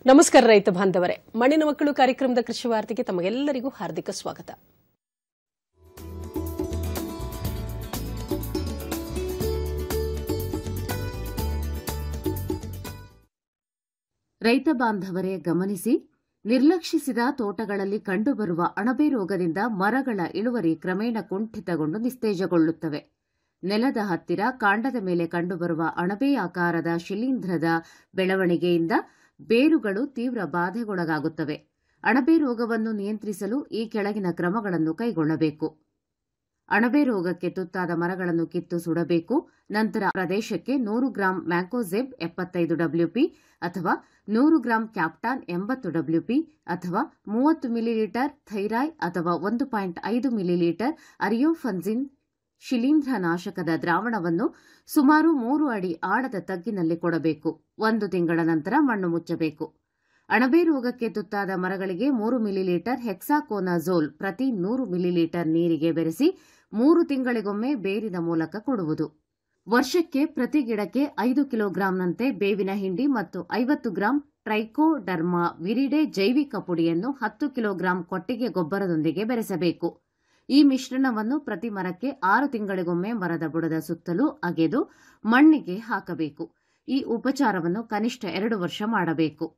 ನಮಸ್ಕಾರ ರೈತ ಬಾಂಧವರೇ ಮಣ್ಣಿನ ಮಕ್ಕಳು ಕಾರ್ಯಕ್ರಮದ ಕೃಷಿ ವಾರ್ತೆಗೆ ತಮಗೆಲ್ಲರಿಗೂ ಹಾರ್ದಿಕ ಸ್ವಾಗತ ರೈತ ಬಾಂಧವರೇ ಗಮನಿಸಿ ನಿರ್ಲಕ್ಷಿಸಿದ ತೋಟಗಳಲ್ಲಿ ಕಂಡುಬರುವ ಅಣಬೆ ರೋಗದಿಂದ ಮರಗಳ ಇಳುವರಿ ಕ್ರಮೇಣ ಕುಂಠಿತಗೊಂಡು ನಿಸ್ತೇಜಗೊಳ್ಳುತ್ತವೆ ನೆಲದ ಹತ್ತಿರ ಕಾಂಡದ ಮೇಲೆ ಕಂಡುಬರುವ ಅಣಬೆ ಆಕಾರದ ಶಿಲೀಂಧ್ರದ ಬೆಳವಣಿಗೆಯಿಂದ ಬೇರುಗಳು ತೀವ್ರ ಬಾಧೆಗೊಳಗಾಗುತ್ತವೆ ಅಣಬೆ ರೋಗವನ್ನು ನಿಯಂತ್ರಿಸಲು ಈ ಕೆಳಗಿನ ಕ್ರಮಗಳನ್ನು ಕೈಗೊಳ್ಳಬೇಕು ಅಣಬೆ ರೋಗಕ್ಕೆ ತುತ್ತಾದ ಮರಗಳನ್ನು ಕಿತ್ತು ಸುಡಬೇಕು ನಂತರ ಪ್ರದೇಶಕ್ಕೆ ನೂರು ಗ್ರಾಂ ಮ್ಯಾಂಕೋಸೆಬ್ ಎಪ್ಪತ್ತೈದು ಡಬ್ಲ್ಯೂಪಿ ಅಥವಾ ನೂರು ಗ್ರಾಂ ಕ್ಯಾಪ್ಟಾನ್ ಎಂಬತ್ತು ಡಬ್ಲ್ಯೂಪಿ ಅಥವಾ ಮೂವತ್ತು ಮಿಲಿಲೀಟರ್ ಥೈರಾಯ್ ಅಥವಾ ಒಂದು ಪಾಯಿಂಟ್ ಐದು ಮಿಲಿಲೀಟರ್ ಅರಿಯೋಫನ್ಸಿನ್ ಶಿಲೀಂಧ್ರ ನಾಶಕದ ದ್ರಾವಣವನ್ನು ಸುಮಾರು ಮೂರು ಅಡಿ ಆಳದ ತಗ್ಗಿನಲ್ಲಿ ಕೊಡಬೇಕು ಒಂದು ತಿಂಗಳ ನಂತರ ಮಣ್ಣು ಮುಚ್ಚಬೇಕು ಅಣಬೆ ರೋಗಕ್ಕೆ ತುತ್ತಾದ ಮರಗಳಿಗೆ ಮೂರು ಮಿಲಿಲೀಟರ್ ಹೆಕ್ಸಾಕೋನಾಜೋಲ್ ಪ್ರತಿ ನೂರು ಮಿಲಿಲೀಟರ್ ನೀರಿಗೆ ಬೆರೆಸಿ ಮೂರು ತಿಂಗಳಿಗೊಮ್ಮೆ ಬೇರಿನ ಮೂಲಕ ಕೊಡುವುದು ವರ್ಷಕ್ಕೆ ಪ್ರತಿ ಗಿಡಕ್ಕೆ ಐದು ಕಿಲೋಗ್ರಾಂನಂತೆ ಬೇವಿನ ಹಿಂಡಿ ಮತ್ತು ಐವತ್ತು ಗ್ರಾಂ ಟ್ರೈಕೋಡರ್ಮಾ ವಿರಿಡೆ ಜೈವಿಕ ಪುಡಿಯನ್ನು ಹತ್ತು ಕಿಲೋಗ್ರಾಂ ಕೊಟ್ಟಿಗೆ ಗೊಬ್ಬರದೊಂದಿಗೆ ಬೆರೆಸಬೇಕು ಈ ಮಿಶ್ರಣವನ್ನು ಪ್ರತಿ ಮರಕ್ಕೆ ಆರು ತಿಂಗಳಿಗೊಮ್ಮೆ ಮರದ ಬುಡದ ಸುತ್ತಲೂ ಅಗೆದು ಮಣ್ಣಿಗೆ ಹಾಕಬೇಕು ಈ ಉಪಚಾರವನ್ನು ಕನಿಷ್ಠ ಎರಡು ವರ್ಷ ಮಾಡಬೇಕು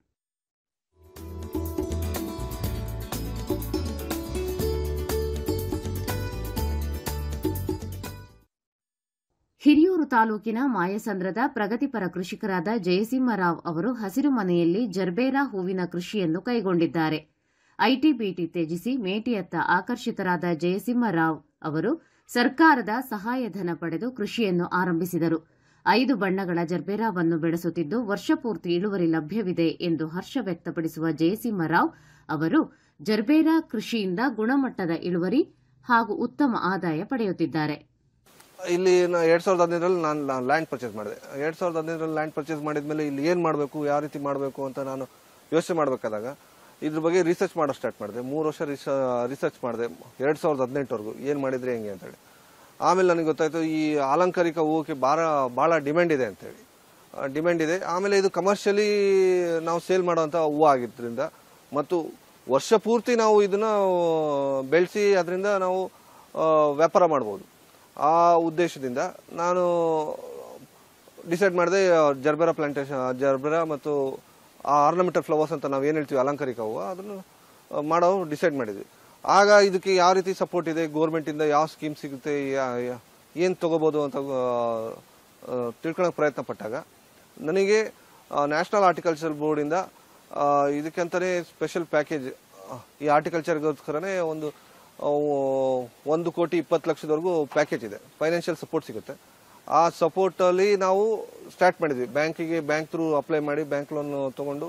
ಹಿರಿಯೂರು ತಾಲೂಕಿನ ಮಾಯಸಂದ್ರದ ಪ್ರಗತಿಪರ ಕೃಷಿಕರಾದ ಜಯಸಿಂಹರಾವ್ ಅವರು ಹಸಿರು ಮನೆಯಲ್ಲಿ ಜರ್ಬೇರಾ ಹೂವಿನ ಕೃಷಿಯನ್ನು ಕೈಗೊಂಡಿದ್ದಾರೆ ಐಟಿಬಿಟಿ ತ್ಯಜಿಸಿ ಮೇಟಿಯತ್ತ ಆಕರ್ಷಿತರಾದ ಜಯಸಿಂಹರಾವ್ ಅವರು ಸರ್ಕಾರದ ಸಹಾಯಧನ ಪಡೆದು ಕೃಷಿಯನ್ನು ಆರಂಭಿಸಿದರು ಐದು ಬಣ್ಣಗಳ ಜರ್ಬೇರಾವನ್ನು ಬೆಳೆಸುತ್ತಿದ್ದು ವರ್ಷಪೂರ್ತಿ ಇಳುವರಿ ಲಭ್ಯವಿದೆ ಎಂದು ಹರ್ಷ ವ್ಯಕ್ತಪಡಿಸುವ ಜಯಸಿಂಹರಾವ್ ಅವರು ಜರ್ಬೇರಾ ಕೃಷಿಯಿಂದ ಗುಣಮಟ್ಟದ ಇಳುವರಿ ಹಾಗೂ ಉತ್ತಮ ಆದಾಯ ಪಡೆಯುತ್ತಿದ್ದಾರೆ ಇಲ್ಲಿ ನಾ ಎರಡ್ ಸಾವಿರದ ಹದಿನೈದರಲ್ಲಿ ನಾನು ಲ್ಯಾಂಡ್ ಪರ್ಚೇಸ್ ಮಾಡಿದೆ ಎರಡ್ ಸಾವಿರದ ಹದಿನೈದರಲ್ಲಿ ಲ್ಯಾಂಡ್ ಪರ್ಚೇಸ್ ಮಾಡಿದ್ಮೇಲೆ ಇಲ್ಲಿ ಏನು ಮಾಡಬೇಕು ಯಾವ ರೀತಿ ಮಾಡಬೇಕು ಅಂತ ನಾನು ಯೋಚನೆ ಮಾಡಬೇಕಾದಾಗ ಇದ್ರ ಬಗ್ಗೆ ರಿಸರ್ಚ್ ಮಾಡೋ ಸ್ಟಾರ್ಟ್ ಮಾಡಿದೆ ಮೂರು ವರ್ಷ ರಿಸರ್ಚ್ ಮಾಡಿದೆ ಎರಡ್ ಸಾವಿರದ ಹದಿನೆಂಟವರೆಗೂ ಏನು ಮಾಡಿದ್ರೆ ಹೆಂಗೆ ಅಂತೇಳಿ ಆಮೇಲೆ ನನಗೆ ಗೊತ್ತಾಯ್ತು ಈ ಅಲಂಕಾರಿಕ ಹೂವಕ್ಕೆ ಭಾಳ ಭಾಳ ಡಿಮ್ಯಾಂಡ್ ಇದೆ ಅಂತೇಳಿ ಡಿಮ್ಯಾಂಡ್ ಇದೆ ಆಮೇಲೆ ಇದು ಕಮರ್ಷಿಯಲಿ ನಾವು ಸೇಲ್ ಮಾಡೋವಂಥ ಹೂವು ಆಗಿದ್ದರಿಂದ ಮತ್ತು ವರ್ಷ ಪೂರ್ತಿ ನಾವು ಇದನ್ನ ಬೆಳೆಸಿ ಅದರಿಂದ ನಾವು ಆ, ವ್ಯಾಪಾರ ಮಾಡ್ಬೋದು ಆ ಉದ್ದೇಶದಿಂದ ನಾನು ಡಿಸೈಡ್ ಮಾಡಿದೆ ಜರ್ಬೆರಾ ಪ್ಲಾಂಟೇಶನ್ ಜರ್ಬೆರಾ ಮತ್ತು ಆ ಆರ್ನಮೆಂಟಲ್ ಫ್ಲವರ್ಸ್ ಅಂತ ನಾವು ಏನು ಹೇಳ್ತೀವಿ ಅಲಂಕಾರಿಕ ಹೂವು ಅದನ್ನು ಆ, ಮಾಡೋ ಡಿಸೈಡ್ ಮಾಡಿದ್ವಿ ಆಗ ಇದಕ್ಕೆ ಯಾವ ರೀತಿ ಸಪೋರ್ಟ್ ಇದೆ ಗೌರ್ಮೆಂಟಿಂದ ಯಾವ ಸ್ಕೀಮ್ ಸಿಗುತ್ತೆ ಏನು ತಗೋಬೋದು ಅಂತ ತಿಳ್ಕೊಳಕ್ಕೆ ಪ್ರಯತ್ನ ಪಟ್ಟಾಗ ನನಗೆ ನ್ಯಾಷನಲ್ ಆರ್ಟಿಕಲ್ಚರ್ ಬೋರ್ಡಿಂದ ಇದಕ್ಕಂತಾನೆ ಸ್ಪೆಷಲ್ ಪ್ಯಾಕೇಜ್ ಈ ಆರ್ಟಿಕಲ್ಚರ್ಗೋಸ್ಕರನೇ ಒಂದು ಆ, ಒಂದು ಕೋಟಿ ಇಪ್ಪತ್ತು ಲಕ್ಷದವರೆಗೂ ಪ್ಯಾಕೇಜ್ ಇದೆ ಫೈನಾನ್ಷಿಯಲ್ ಸಪೋರ್ಟ್ ಸಿಗುತ್ತೆ ಆ ಸಪೋರ್ಟಲ್ಲಿ ನಾವು ಸ್ಟಾರ್ಟ್ ಮಾಡಿದ್ವಿ ಬ್ಯಾಂಕಿಗೆ ಬ್ಯಾಂಕ್ ಥ್ರೂ ಅಪ್ಲೈ ಮಾಡಿ ಬ್ಯಾಂಕ್ ಲೋನ್ ತಗೊಂಡು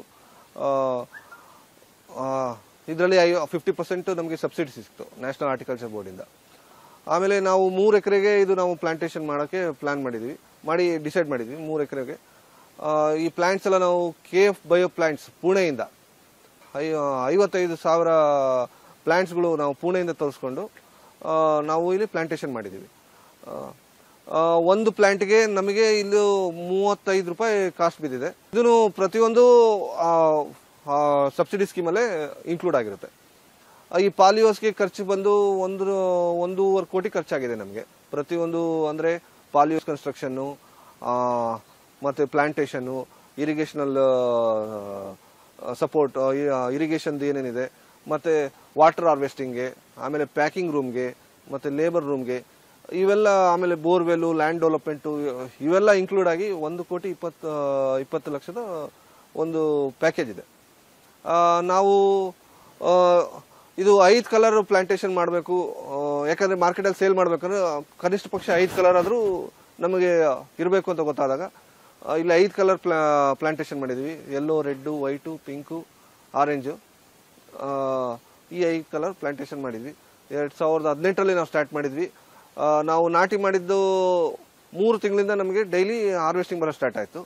ಇದರಲ್ಲಿ ಫಿಫ್ಟಿ ಪರ್ಸೆಂಟ್ ನಮಗೆ ಸಬ್ಸಿಡಿ ಸಿಕ್ತು ನ್ಯಾಷನಲ್ ಆರ್ಟಿಕಲ್ಚರ್ ಬೋರ್ಡಿಂದ ಆಮೇಲೆ ನಾವು ಮೂರು ಎಕರೆಗೆ ಇದು ನಾವು ಪ್ಲಾಂಟೇಶನ್ ಮಾಡೋಕ್ಕೆ ಪ್ಲಾನ್ ಮಾಡಿದ್ವಿ ಮಾಡಿ ಡಿಸೈಡ್ ಮಾಡಿದ್ವಿ ಮೂರು ಎಕರೆಗೆ ಈ ಪ್ಲಾಂಟ್ಸ್ ಎಲ್ಲ ನಾವು ಕೆ ಎಫ್ ಬಯೋ ಪ್ಲಾಂಟ್ಸ್ ಪುಣೆಯಿಂದ ಐ- ಐವತ್ತೈದು ಸಾವಿರ ಪ್ಲಾಂಟ್ಸ್ಗಳು ನಾವು ಪುಣೆಯಿಂದ ತರಿಸ್ಕೊಂಡು ಆ, ನಾವು ಇಲ್ಲಿ ಪ್ಲಾಂಟೇಶನ್ ಮಾಡಿದ್ದೀವಿ ಆ, ಆ, ಒಂದು ಪ್ಲಾಂಟ್ಗೆ ನಮಗೆ ಇಲ್ಲಿ ಮೂವತ್ತೈದು ರೂಪಾಯಿ ಕಾಸ್ಟ್ ಬಿದ್ದಿದೆ ಇದನ್ನು ಪ್ರತಿಯೊಂದು ಸಬ್ಸಿಡಿ ಸ್ಕೀಮಲ್ಲೇ ಇನ್ಕ್ಲೂಡ್ ಆಗಿರುತ್ತೆ ಆ, ಈ ಪಾಲಿಯೋಸ್ಗೆ ಖರ್ಚು ಬಂದು ಒಂದು ಒಂದೂವರೆ ಕೋಟಿ ಖರ್ಚಾಗಿದೆ ನಮಗೆ ಪ್ರತಿಯೊಂದು ಅಂದರೆ ಪಾಲಿಯೋಸ್ ಕನ್ಸ್ಟ್ರಕ್ಷನ್ನು ಮತ್ತು ಪ್ಲಾಂಟೇಶನ್ನು ಇರಿಗೇಷನಲ್ ಸಪೋರ್ಟ್ ಇರಿಗೇಷನ್ ಏನೇನಿದೆ ಮತ್ತು ವಾಟರ್ ಹಾರ್ವೆಸ್ಟಿಂಗ್ಗೆ ಆಮೇಲೆ ಪ್ಯಾಕಿಂಗ್ ರೂಮ್ಗೆ ಮತ್ತು ಲೇಬರ್ ರೂಮ್ಗೆ ಇವೆಲ್ಲ ಆಮೇಲೆ ಬೋರ್ವೆಲ್ಲು ಲ್ಯಾಂಡ್ ಡೆವಲಪ್ಮೆಂಟು ಇವೆಲ್ಲ ಇನ್ಕ್ಲೂಡ್ ಆಗಿ ಒಂದು ಕೋಟಿ ಇಪ್ಪತ್ತು ಇಪ್ಪತ್ತು ಲಕ್ಷದ ಒಂದು ಪ್ಯಾಕೇಜ್ ಇದೆ ಆ, ನಾವು ಆ, ಇದು ಐದು ಕಲರ್ ಪ್ಲಾಂಟೇಶನ್ ಮಾಡಬೇಕು ಯಾಕಂದ್ರೆ ಮಾರ್ಕೆಟಲ್ಲಿ ಸೇಲ್ ಮಾಡ್ಬೇಕಂದ್ರೆ ಕನಿಷ್ಠ ಪಕ್ಷ ಐದು ಕಲರ್ ಆದರೂ ನಮಗೆ ಇರಬೇಕು ಅಂತ ಗೊತ್ತಾದಾಗ ಆ, ಇಲ್ಲಿ ಐದು ಕಲರ್ ಪ್ಲಾ ಪ್ಲಾಂಟೇಶನ್ ಮಾಡಿದ್ವಿ yellow red white pink orange ಈ ಐದು ಕಲರ್ ಪ್ಲಾಂಟೇಶನ್ ಮಾಡಿದ್ವಿ ಎರಡು ಸಾವಿರದ ಹದಿನೆಂಟರಲ್ಲಿ ನಾವು ಸ್ಟಾರ್ಟ್ ಮಾಡಿದ್ವಿ ಆ, ನಾವು ನಾಟಿ ಮಾಡಿದ್ದು ಮೂರು ತಿಂಗಳಿಂದ ನಮಗೆ ಡೈಲಿ ಹಾರ್ವೆಸ್ಟಿಂಗ್ ಬರೋ ಸ್ಟಾರ್ಟ್ ಆಯಿತು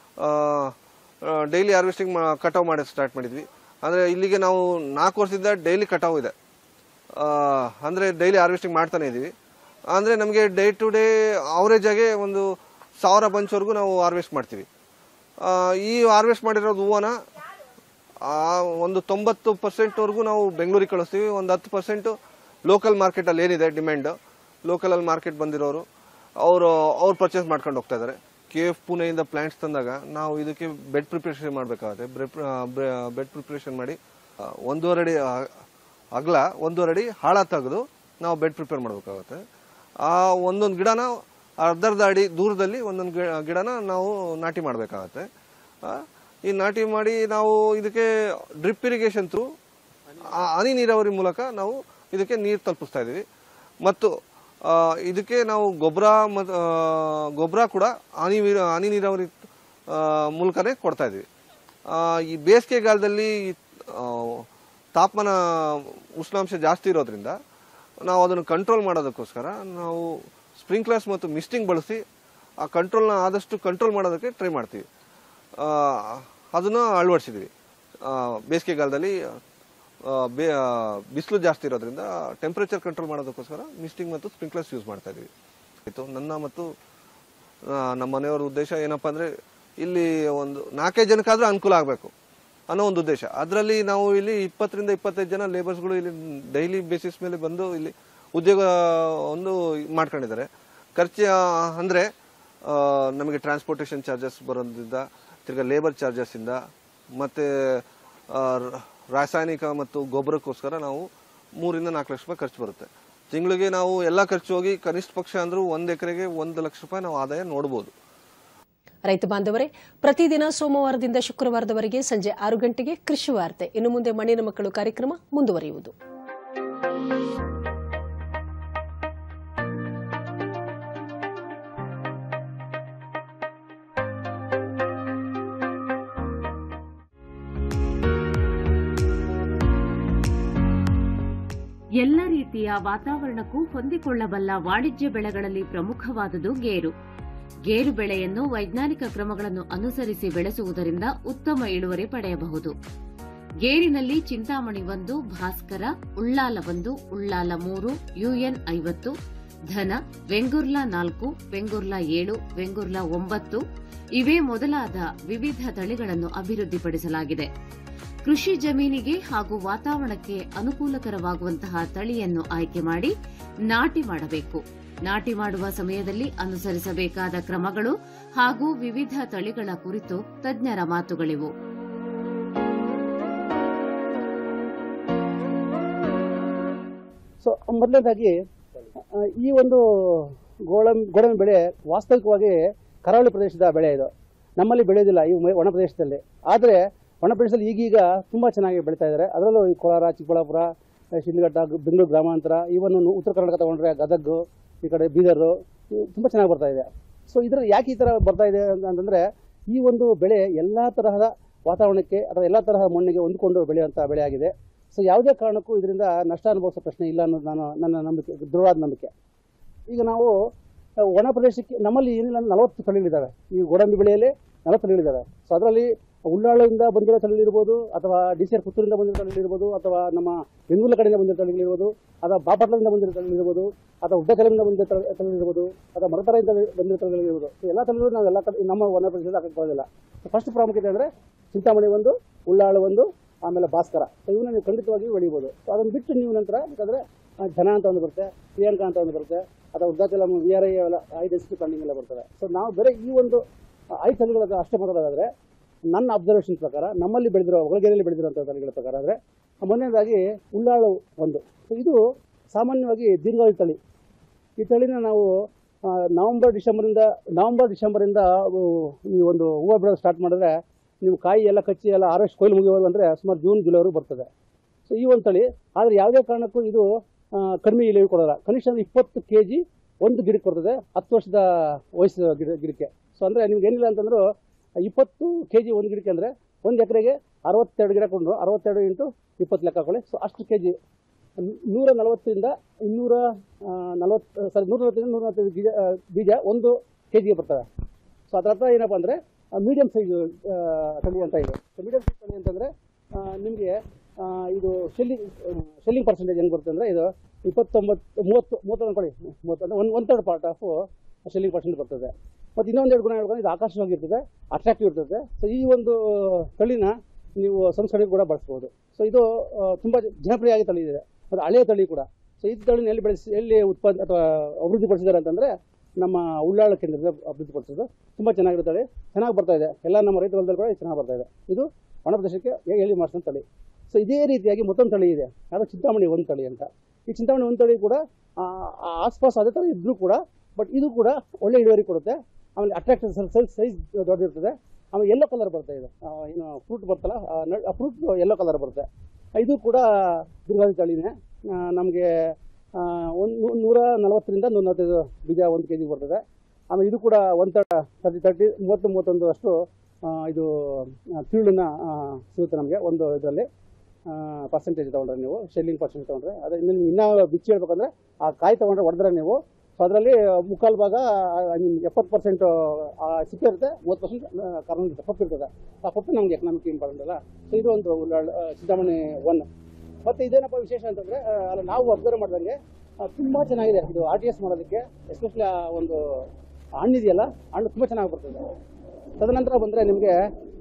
ಡೈಲಿ ಹಾರ್ವೆಸ್ಟಿಂಗ್ ಕಟಾವ್ ಮಾಡೋದು ಸ್ಟಾರ್ಟ್ ಮಾಡಿದ್ವಿ ಅಂದರೆ ಇಲ್ಲಿಗೆ ನಾವು ನಾಲ್ಕು ವರ್ಷದಿಂದ ಡೈಲಿ ಕಟಾವ್ ಇದೆ ಆ, ಅಂದ್ರೆ ಡೈಲಿ ಹಾರ್ವೆಸ್ಟಿಂಗ್ ಮಾಡ್ತಾನೆ ಇದೀವಿ ಅಂದ್ರೆ ನಮಗೆ ಡೇ ಟು ಡೇ ಅವರೇಜ್ ಆಗಿ ಒಂದು ಸಾವಿರ ಬಂಚ್ವರೆಗೂ ನಾವು ಹಾರ್ವೆಸ್ಟ್ ಮಾಡ್ತೀವಿ ಆ, ಈ ಹಾರ್ವೆಸ್ಟ್ ಮಾಡಿರೋದು ಹೂವನ ಆ ಒಂದು ತೊಂಬತ್ತು ಪರ್ಸೆಂಟ್ವರೆಗೂ ನಾವು ಬೆಂಗಳೂರಿಗೆ ಕಳಿಸ್ತೀವಿ ಒಂದು ಹತ್ತು ಪರ್ಸೆಂಟು ಲೋಕಲ್ ಮಾರ್ಕೆಟಲ್ಲಿ ಏನಿದೆ ಡಿಮ್ಯಾಂಡ್ ಲೋಕಲಲ್ಲಿ ಮಾರ್ಕೆಟ್ ಬಂದಿರೋರು ಅವರು ಅವ್ರು ಪರ್ಚೇಸ್ ಮಾಡ್ಕೊಂಡು ಹೋಗ್ತಾ ಇದ್ದಾರೆ ಕೆ ಎಫ್ ಪುಣೆಯಿಂದ ಪ್ಲಾಂಟ್ಸ್ ತಂದಾಗ ನಾವು ಇದಕ್ಕೆ ಬೆಡ್ ಪ್ರಿಪ್ರೇಷನ್ ಮಾಡಬೇಕಾಗುತ್ತೆ ಬೆಡ್ ಪ್ರಿಪ್ರೇಷನ್ ಮಾಡಿ ಆ, ಒಂದೂವರೆ ಅಡಿ ಆ- ಅಗಲ ಒಂದೂವರೆ ಅಡಿ ಹಾಳ ತೆಗೆದು ನಾವು ಬೆಡ್ ಪ್ರಿಪೇರ್ ಮಾಡಬೇಕಾಗುತ್ತೆ ಆ ಒಂದೊಂದು ಗಿಡನ ಅರ್ಧ ಅರ್ಧ ಅಡಿ ದೂರದಲ್ಲಿ ಒಂದೊಂದು ಗಿ- ಗಿಡನ ನಾವು ನಾಟಿ ಮಾಡಬೇಕಾಗತ್ತೆ ಈ ನಾಟಿ ಮಾಡಿ ನಾವು ಇದಕ್ಕೆ ಡ್ರಿಪ್ ಇರಿಗೇಷನ್ ಥ್ರೂ ಹನಿ ನೀರಾವರಿ ಮೂಲಕ ನಾವು ಇದಕ್ಕೆ ನೀರು ತಲುಪಿಸ್ತಾ ಇದ್ದೀವಿ ಮತ್ತು ಆ, ಇದಕ್ಕೆ ನಾವು ಗೊಬ್ಬರ ಮತ್ತು ಗೊಬ್ಬರ ಕೂಡ ಹನಿ ನೀರ- ಹನಿ ನೀರಾವರಿ ಆ, ಮೂಲಕನೇ ಕೊಡ್ತಾ ಇದ್ದೀವಿ ಆ, ಈ ಬೇಸಿಗೆಗಾಲದಲ್ಲಿ ಆ, ತಾಪಮಾನ ಉಷ್ಣಾಂಶ ಜಾಸ್ತಿ ಇರೋದ್ರಿಂದ ನಾವು ಅದನ್ನು ಕಂಟ್ರೋಲ್ ಮಾಡೋದಕ್ಕೋಸ್ಕರ ನಾವು ಸ್ಪ್ರಿಂಕ್ಲರ್ಸ್ ಮತ್ತು ಮಿಸ್ಟಿಂಗ್ ಬಳಸಿ ಆ ಕಂಟ್ರೋಲ್ನ ಆದಷ್ಟು ಕಂಟ್ರೋಲ್ ಮಾಡೋದಕ್ಕೆ ಟ್ರೈ ಮಾಡ್ತೀವಿ ಆ, ಅದನ್ನು ಅಳವಡಿಸಿದ್ವಿ ಬೇಸಿಗೆಗಾಲದಲ್ಲಿ ಆ, ಬೇ ಬಿಸಿಲು ಜಾಸ್ತಿ ಇರೋದ್ರಿಂದ ಟೆಂಪ್ರೇಚರ್ ಕಂಟ್ರೋಲ್ ಮಾಡೋದಕ್ಕೋಸ್ಕರ ಮಿಸ್ಟಿಂಗ್ ಮತ್ತು ಸ್ಪ್ರಿಂಕ್ಲರ್ಸ್ ಯೂಸ್ ಮಾಡ್ತಾ ಇದೀವಿ ಆಯಿತು ನನ್ನ ಮತ್ತು ಆ, ನಮ್ಮ ಮನೆಯವರ ಉದ್ದೇಶ ಏನಪ್ಪಾ ಅಂದ್ರೆ ಇಲ್ಲಿ ಒಂದು ನಾಲ್ಕೈದು ಜನಕ್ಕಾದ್ರೂ ಅನುಕೂಲ ಆಗಬೇಕು ಅನ್ನೋ ಒಂದು ಉದ್ದೇಶ ಅದರಲ್ಲಿ ನಾವು ಇಲ್ಲಿ ಇಪ್ಪತ್ತರಿಂದ ಇಪ್ಪತ್ತೈದು ಜನ ಲೇಬರ್ಸ್ಗಳು ಇಲ್ಲಿ ಡೈಲಿ ಬೇಸಿಸ್ ಮೇಲೆ ಬಂದು ಇಲ್ಲಿ ಉದ್ಯೋಗ ಒಂದು ಮಾಡ್ಕೊಂಡಿದ್ದಾರೆ ಖರ್ಚು ಅಂದರೆ ನಮಗೆ ಟ್ರಾನ್ಸ್ಪೋರ್ಟೇಷನ್ ಚಾರ್ಜಸ್ ಬರೋದ್ರಿಂದ ತಿರ್ಗಾ ಲೇಬರ್ ಚಾರ್ಜಸ್ ಇಂದ ಮತ್ತೆ ಆ, ರ- ರಾಸಾಯನಿಕ ಮತ್ತು ಗೊಬ್ಬರಕ್ಕೋಸ್ಕರ ನಾವು ಮೂರಿಂದ ನಾಲ್ಕು ಲಕ್ಷ ರೂಪಾಯಿ ಖರ್ಚು ಬರುತ್ತೆ ತಿಂಗಳಿಗೆ ನಾವು ಎಲ್ಲ ಖರ್ಚು ಹೋಗಿ ಕನಿಷ್ಠ ಪಕ್ಷ ಅಂದ್ರೂ ಒಂದು ಎಕರೆಗೆ ಒಂದು ಲಕ್ಷ ರೂಪಾಯಿ ನಾವು ಆದಾಯ ನೋಡ್ಬೋದು ರೈತ ಬಾಂಧವರೇ ಪ್ರತಿದಿನ ಸೋಮವಾರದಿಂದ ಶುಕ್ರವಾರದವರೆಗೆ ಸಂಜೆ ಆರು ಗಂಟೆಗೆ ಕೃಷಿ ವಾರ್ತೆ ಇನ್ನು ಮುಂದೆ ಮಣ್ಣಿನ ಮಕ್ಕಳು ಕಾರ್ಯಕ್ರಮ ಮುಂದುವರಿಯುವುದು ಎಲ್ಲ ರೀತಿಯ ವಾತಾವರಣಕ್ಕೂ ಹೊಂದಿಕೊಳ್ಳಬಲ್ಲ ವಾಣಿಜ್ಯ ಬೆಳೆಗಳಲ್ಲಿ ಪ್ರಮುಖವಾದುದು ಗೇರು ಗೇರು ಬೆಳೆಯನ್ನು ವೈಜ್ಞಾನಿಕ ಕ್ರಮಗಳನ್ನು ಅನುಸರಿಸಿ ಬೆಳೆಸುವುದರಿಂದ ಉತ್ತಮ ಇಳುವರಿ ಪಡೆಯಬಹುದು ಗೇರಿನಲ್ಲಿ ಚಿಂತಾಮಣಿ ಒಂದು ಭಾಸ್ಕರ ಉಳ್ಳಾಲ ಒಂದು ಉಳ್ಳಾಲ ಮೂರು ಯುಎನ್ ಐವತ್ತು ಧನ ವೆಂಗುರ್ಲಾ ನಾಲ್ಕು ವೆಂಗುರ್ಲಾ ಏಳು ವೆಂಗುರ್ಲಾ ಒಂಬತ್ತು ಇವೇ ಮೊದಲಾದ ವಿವಿಧ ತಳಿಗಳನ್ನು ಅಭಿವೃದ್ಧಿಪಡಿಸಲಾಗಿದೆ ಕೃಷಿ ಜಮೀನಿಗೆ ಹಾಗೂ ವಾತಾವರಣಕ್ಕೆ ಅನುಕೂಲಕರವಾಗುವಂತಹ ತಳಿಯನ್ನು ಆಯ್ಕೆ ಮಾಡಿ ನಾಟಿ ಮಾಡಬೇಕು ನಾಟಿ ಮಾಡುವ ಸಮಯದಲ್ಲಿ ಅನುಸರಿಸಬೇಕಾದ ಕ್ರಮಗಳು ಹಾಗೂ ವಿವಿಧ ತಳಿಗಳ ಕುರಿತು ತಜ್ಞರ ಮಾತುಗಳಿವು ಸೊ ಮೊದಲನೇದಾಗಿ ಆ, ಈ ಒಂದು ಗೋಡಂಬಿ ಗೋಡಂಬಿ ಬೆಳೆ ವಾಸ್ತವಿಕವಾಗಿ ಕರಾವಳಿ ಪ್ರದೇಶದ ಬೆಳೆ ಇದು ನಮ್ಮಲ್ಲಿ ಬೆಳೆಯೋದಿಲ್ಲ ಈ ಮೈ- ಒಣ ಪ್ರದೇಶದಲ್ಲಿ ಆದರೆ ಒಣ ಪ್ರದೇಶದಲ್ಲಿ ಈಗೀಗ ತುಂಬ ಚೆನ್ನಾಗಿ ಬೆಳೀತಾ ಇದ್ದಾರೆ ಅದರಲ್ಲೂ ಈ ಕೋಲಾರ ಚಿಕ್ಕಬಳ್ಳಾಪುರ ಆ, ಶಿಡ್ಲಘಟ್ಟ ಗ- ಬೆಂಗಳೂರು ಗ್ರಾಮಾಂತರ ಇವನ್ ಉತ್ತರ ಕರ್ನಾಟಕ ತಗೊಂಡ್ರೆ ಗದಗ ಈ ಕಡೆ ಬೀದರ್ ತುಂಬ ಚೆನ್ನಾಗಿ ಬರ್ತಾ ಇದೆ ಸೊ ಇದರ ಯಾಕೆ ಈ ಥರ ಬರ್ತಾ ಇದೆ ಅಂತ- ಅಂತಂದ್ರೆ ಈ ಒಂದು ಬೆಳೆ ಎಲ್ಲ ತರಹದ ವಾತಾವರಣಕ್ಕೆ ಅಥವಾ ಎಲ್ಲ ತರಹದ ಮಣ್ಣಿಗೆ ಹೊಂದಿಕೊಂಡು ಬೆಳೆಯುವಂಥ ಬೆಳೆ ಆಗಿದೆ ಸೊ ಯಾವುದೇ ಕಾರಣಕ್ಕೂ ಇದರಿಂದ ನಷ್ಟ ಅನುಭವಿಸೋ ಪ್ರಶ್ನೆ ಇಲ್ಲ ಅನ್ನೋದು ನಾನು ನನ್ನ ನಂಬಿಕೆ ದೃಢವಾದ ನಂಬಿಕೆ ಈಗ ನಾವು ಆ, ಒಣ ಪ್ರದೇಶಕ್ಕೆ ನಮ್ಮಲ್ಲಿ ಏನಿಲ್ಲ ಅಂದ್ರೆ ನಲವತ್ತು ತಳಿಗಳಿದ್ದಾವೆ ಈ ಗೋಡಂಬಿ ಬೆಳೆಯಲ್ಲಿ ನಲವತ್ತು ತಳಿಗಳಿದ್ದಾವೆ ಸೊ ಅದರಲ್ಲಿ ಉಳ್ಳಾಳದಿಂದ ಬಂದಿರೋ ತಳಿಗಳಿರ್ಬೋದು ಅಥವಾ ಡಿ ಸಿ ಆರ್ ಪುತ್ತೂರಿಂದ ಬಂದಿರೋ ತಳಿಗಳಿರ್ಬೋದು ಅಥವಾ ನಮ್ಮ ಬೆಂಗಳೂರು ಕಡೆಯಿಂದ ಬಂದಿರೋ ತಳಿಗಳಿರ್ಬೋದು ಅಥವಾ ಬಾಪಟ್ಲದಿಂದ ಬಂದಿರೋ ತಳಿಗಳಿರ್ಬೋದು ಅಥವಾ ಉಡ್ಡಕಲೆಯಿಂದ ಬಂದಿರೋ ತಳಿ ತಳಿಗಳಿರ್ಬೋದು ಅಥವಾ ಮರತರದಿಂದ ಬಂದಿರೋ ತಳಿಗಳಿರ್ಬೋದು ಸೊ ಎಲ್ಲ ತಳಿಗಳು ನಾವು ಎಲ್ಲ ಕಡೆ ನಮ್ಮ ವನ ಪ್ರದೇಶದಲ್ಲಿ ಹಾಕಕ್ಕೆ ಬರೋದಿಲ್ಲ ಫಸ್ಟ್ ಪ್ರಾಮುಖ್ಯತೆ ಅಂದರೆ ಚಿಂತಾಮಣಿ ಒಂದು ಉಳ್ಳಾಳು ಒಂದು ಆಮೇಲೆ ಭಾಸ್ಕರ ಸೊ ಇವನ್ನ ನೀವು ಖಂಡಿತವಾಗಿ ಬೆಳಿಬೋದು ಸೊ ಅದನ್ನು ಬಿಟ್ಟು ನೀವು ನಂತರ ಬೇಕಾದ್ರೆ ಆ, ಜನ ಅಂತ ಒಂದು ಬರುತ್ತೆ ಪ್ರಿಯಾಂಕಾ ಅಂತ ಒಂದು ಬರುತ್ತೆ ಅಥವಾ ಉದ್ದಾಚಲಂ ವಿ ಆರ್ ಐ ಎಲ್ಲ ಐ ಡೆನ್ಸಿಟಿ ಪ್ಲಾನಿಂಗ್ ಎಲ್ಲ ಬರ್ತವೆ ಸೊ ನಾವು ಬೇರೆ ಈ ಒಂದು ಆ, ಐದು ತಳಿಗಳ ಅಷ್ಟೇ ಮಾತಾಡೋದಾದ್ರೆ ನನ್ನ ಅಬ್ಸರ್ವೇಷನ್ ಪ್ರಕಾರ ನಮ್ಮಲ್ಲಿ ಬೆಳೆದಿರೋ ಒಳಗೆರೆಯಲ್ಲಿ ಬೆಳೆದಿರುವಂಥ ತಳಿಗಳ ಪ್ರಕಾರ ಅಂದರೆ ಮೊದಲನೇದಾಗಿ ಉಳ್ಳಾಳು ಒಂದು ಸೊ ಇದು ಸಾಮಾನ್ಯವಾಗಿ ದೀರ್ಘಾವಧಿ ತಳಿ ಈ ತಳಿನ ನಾವು ಆ, ನವೆಂಬರ್ ಡಿಸೆಂಬರಿಂದ ನವೆಂಬರ್ ಡಿಸೆಂಬರಿಂದ ಅವು ಈ ಒಂದು ಹೂವು ಬಿಡೋದು ಸ್ಟಾರ್ಟ್ ಮಾಡಿದ್ರೆ ನೀವು ಕಾಯಿ ಎಲ್ಲ ಕಚ್ಚಿ ಎಲ್ಲ ಆರಷ್ಟು ಕೊಯ್ಲು ಮುಗಿಯೋದು ಅಂದರೆ ಸುಮಾರು ಜೂನ್ ಜುಲೈವರೆಗೂ ಬರ್ತದೆ ಸೊ ಈ ಒಂದು ತಳಿ ಆದರೆ ಯಾವುದೇ ಕಾರಣಕ್ಕೂ ಇದು ಆ, ಕಡಿಮೆ ಇಳುವರಿ ಕೊಡೋಲ್ಲ ಕನಿಷ್ಠ ಅಂದ್ರೆ ಇಪ್ಪತ್ತು ಕೆ ಜಿ ಒಂದು ಗಿಡಕ್ಕೆ ಕೊಡ್ತದೆ ಹತ್ತು ವರ್ಷದ ವಯಸ್ಸು ಗಿಡ ಗಿಡಕ್ಕೆ ಸೊ ಅಂದರೆ ನಿಮ್ಗೆ ಏನಿಲ್ಲ ಅಂತಂದ್ರು ಇಪ್ಪತ್ತು ಕೆ ಜಿ ಒಂದು ಗಿಡಕ್ಕೆ ಅಂದರೆ ಒಂದು ಎಕರೆಗೆ ಅರವತ್ತೆರಡು ಗಿಡ ಕೊಂಡು ಅರವತ್ತೆರಡು ಇಂಟು ಇಪ್ಪತ್ತು ಲೆಕ್ಕ ಹಾಕೊಳ್ಳಿ ಸೊ ಅಷ್ಟು ಕೆ ಜಿ ನೂರ ನಲವತ್ತರಿಂದ ಇನ್ನೂರ ನಲವತ್ತು ಸಾರಿ ನೂರ ನಲವತ್ತರಿಂದ ನೂರ ನಲವತ್ತೈದು ಬೀಜ ಆ, ಬೀಜ ಒಂದು ಕೆ ಜಿಗೆ ಬರ್ತವೆ ಸೊ ಅದರ ಅರ್ಥ ಏನಪ್ಪ ಅಂದರೆ ಮೀಡಿಯಂ ಸೈಜ್ ತಳಿ ಅಂತ ಇದೆ ಸೊ ಮೀಡಿಯಂ ಸೈಜ್ ತಳಿ ಅಂತಂದರೆ ನಿಮಗೆ ಇದು ಶೆಲ್ಲಿಂಗ್ ಶೆಲ್ಲಿಂಗ್ ಪರ್ಸೆಂಟೇಜ್ ಹೆಂಗೆ ಬರುತ್ತೆ ಅಂದರೆ ಇದು ಇಪ್ಪತ್ತೊಂಬತ್ತು ಮೂವತ್ತು ಮೂವತ್ತು ಅನ್ಕೊಳ್ಳಿ ಮೂವತ್ತು ಅಂದರೆ one one third part of shelling percent ಬರ್ತದೆ ಮತ್ತು ಇನ್ನೊಂದು ಎರಡು ಗುಣ ಹೇಳ್ಕೊಂಡು ಇದು ಆಕರ್ಷಕವಾಗಿರ್ತದೆ ಅಟ್ರಾಕ್ಟಿವ್ ಇರ್ತದೆ ಸೊ ಈ ಒಂದು ತಳಿನ ನೀವು ಸಂಸ್ಕರಣೆ ಕೂಡ ಬಳಸ್ಬೋದು ಸೊ ಇದು ಆ, ತುಂಬ ಜನಪ್ರಿಯವಾಗಿ ತಳಿ ಇದೆ ಅದು ಹಳೆಯ ತಳಿ ಕೂಡ ಸೊ ಈ ತಳಿನ ಎಲ್ಲಿ ಬೆಳೆಸಿ ಎಲ್ಲಿ ಉತ್ಪಾದನೆ ಅಥವಾ ಅಭಿವೃದ್ಧಿಪಡಿಸಿದ್ದಾರೆ ಅಂತಂದರೆ ನಮ್ಮ ಉಳ್ಳಾಳ ಕೇಂದ್ರದಿಂದ ಅಭಿವೃದ್ಧಿಪಡಿಸಿದ್ದು ತುಂಬ ಚೆನ್ನಾಗಿರುತ್ತದೆ ಚೆನ್ನಾಗಿ ಬರ್ತಾ ಇದೆ ಎಲ್ಲ ನಮ್ಮ ರೈತ ಹೊಲದಲ್ಲಿ ಕೂಡ ಚೆನ್ನಾಗಿ ಬರ್ತಾ ಇದೆ ಇದು ಒಣ ಪ್ರದೇಶಕ್ಕೆ ಎಲ್ಲಿ ಮಾಡಿಸಿದ ತಳಿ ಸೊ ಇದೇ ರೀತಿಯಾಗಿ ಮತ್ತೊಂದು ತಳಿ ಇದೆ ಅದು ಚಿಂತಾಮಣಿ ಒಂದು ತಳಿ ಅಂತ ಈ ಚಿಂತಾಮಣಿ ಒಂದು ತಳಿ ಕೂಡ ಆ, ಆ ಆಸ್ಪಾಸ್ ಅದೇ ಥರ ಇದ್ರೂ ಕೂಡ ಬಟ್ ಇದು ಕೂಡ ಒಳ್ಳೆ ಇಳುವರಿ ಕೊಡುತ್ತೆ ಆಮೇಲೆ ಅಟ್ರಾಕ್ಟಿವ್ ಸೈಜ್ ಸೈಜ್ ದೊಡ್ಡದಿರ್ತದೆ ಆಮೇಲೆ ಎಲ್ಲೋ ಕಲರ್ ಬರುತ್ತೆ ಇದು ಆ, ಏನು ಫ್ರೂಟ್ ಬರ್ತಲ್ಲ ಆ ಫ್ರೂಟ್ ಎಲ್ಲೋ ಕಲರ್ ಬರುತ್ತೆ ಇದು ಕೂಡ ದುರ್ಗಾದಿ ತಳಿನೇ ನಮಗೆ ಒಂದು ನೂರ ನಲವತ್ತರಿಂದ ನೂರ ನಲವತ್ತೈದು ಬೀಜ ಒಂದು ಕೆ ಜಿಗೆ ಬರ್ತದೆ ಆಮೇಲೆ ಇದು ಕೂಡ ಒಂದು ತರ್ಟಿ ತರ್ಟಿ ಮೂವತ್ತು ಮೂವತ್ತೊಂದು ಅಷ್ಟು ಆ, ಇದು ಆ, ತಿರುಳನ್ನ ಆ, ಸಿಗುತ್ತೆ ನಮಗೆ ಒಂದು ಇದರಲ್ಲಿ ಪರ್ಸೆಂಟೇಜ್ ತೊಗೊಂಡ್ರೆ ನೀವು ಶೆಲ್ಲಿಂಗ್ ಪರ್ಸೆಂಟ್ ತೊಗೊಂಡ್ರೆ ಅದೇ ಇನ್ನು ಇನ್ನೂ ಬಿಚ್ಚಿ ಹೇಳ್ಬೇಕಂದ್ರೆ ಆ ಕಾಯಿ ತೊಗೊಂಡ್ರೆ ಹೊಡೆದ್ರೆ ನೀವು ಸೊ ಅದರಲ್ಲಿ ಮುಕ್ಕಾಲು ಭಾಗ ಐ ಮೀನ್ ಎಪ್ಪತ್ತು ಪರ್ಸೆಂಟ್ ಸಿಪ್ಪೆ ಇರುತ್ತೆ ಮೂವತ್ತು ಪರ್ಸೆಂಟ್ ಕರ್ನ ಇರುತ್ತೆ ಪಪ್ಪು ಇರ್ತದೆ ಆ ಪಪ್ಪು ನಮಗೆ ಎಕನಾಮಿಕ್ ಇಂಪಾರ್ಟೆಂಟ್ ಅಲ್ಲ ಸೊ ಇದು ಒಂದು ಉಳ್ಳಾಳ- ಆ, ಚಿಂತಾಮಣಿ ಒನ್ ಮತ್ತು ಇದೇನಪ್ಪ ವಿಶೇಷ ಅಂತಂದರೆ ಅಲ್ಲ ನಾವು ಅಬ್ಸರ್ವ್ ಮಾಡ್ದಂಗೆ ತುಂಬ ಚೆನ್ನಾಗಿದೆ ಇದು ಆರ್ ಟಿ ಎಸ್ ಮಾಡೋದಕ್ಕೆ ಎಸ್ಪೆಷಲಿ ಆ ಒಂದು ಹಣ್ಣಿದೆಯಲ್ಲ ಹಣ್ಣು ತುಂಬ ಚೆನ್ನಾಗಿ ಬರ್ತದೆ ತದನಂತರ ಬಂದರೆ ನಿಮಗೆ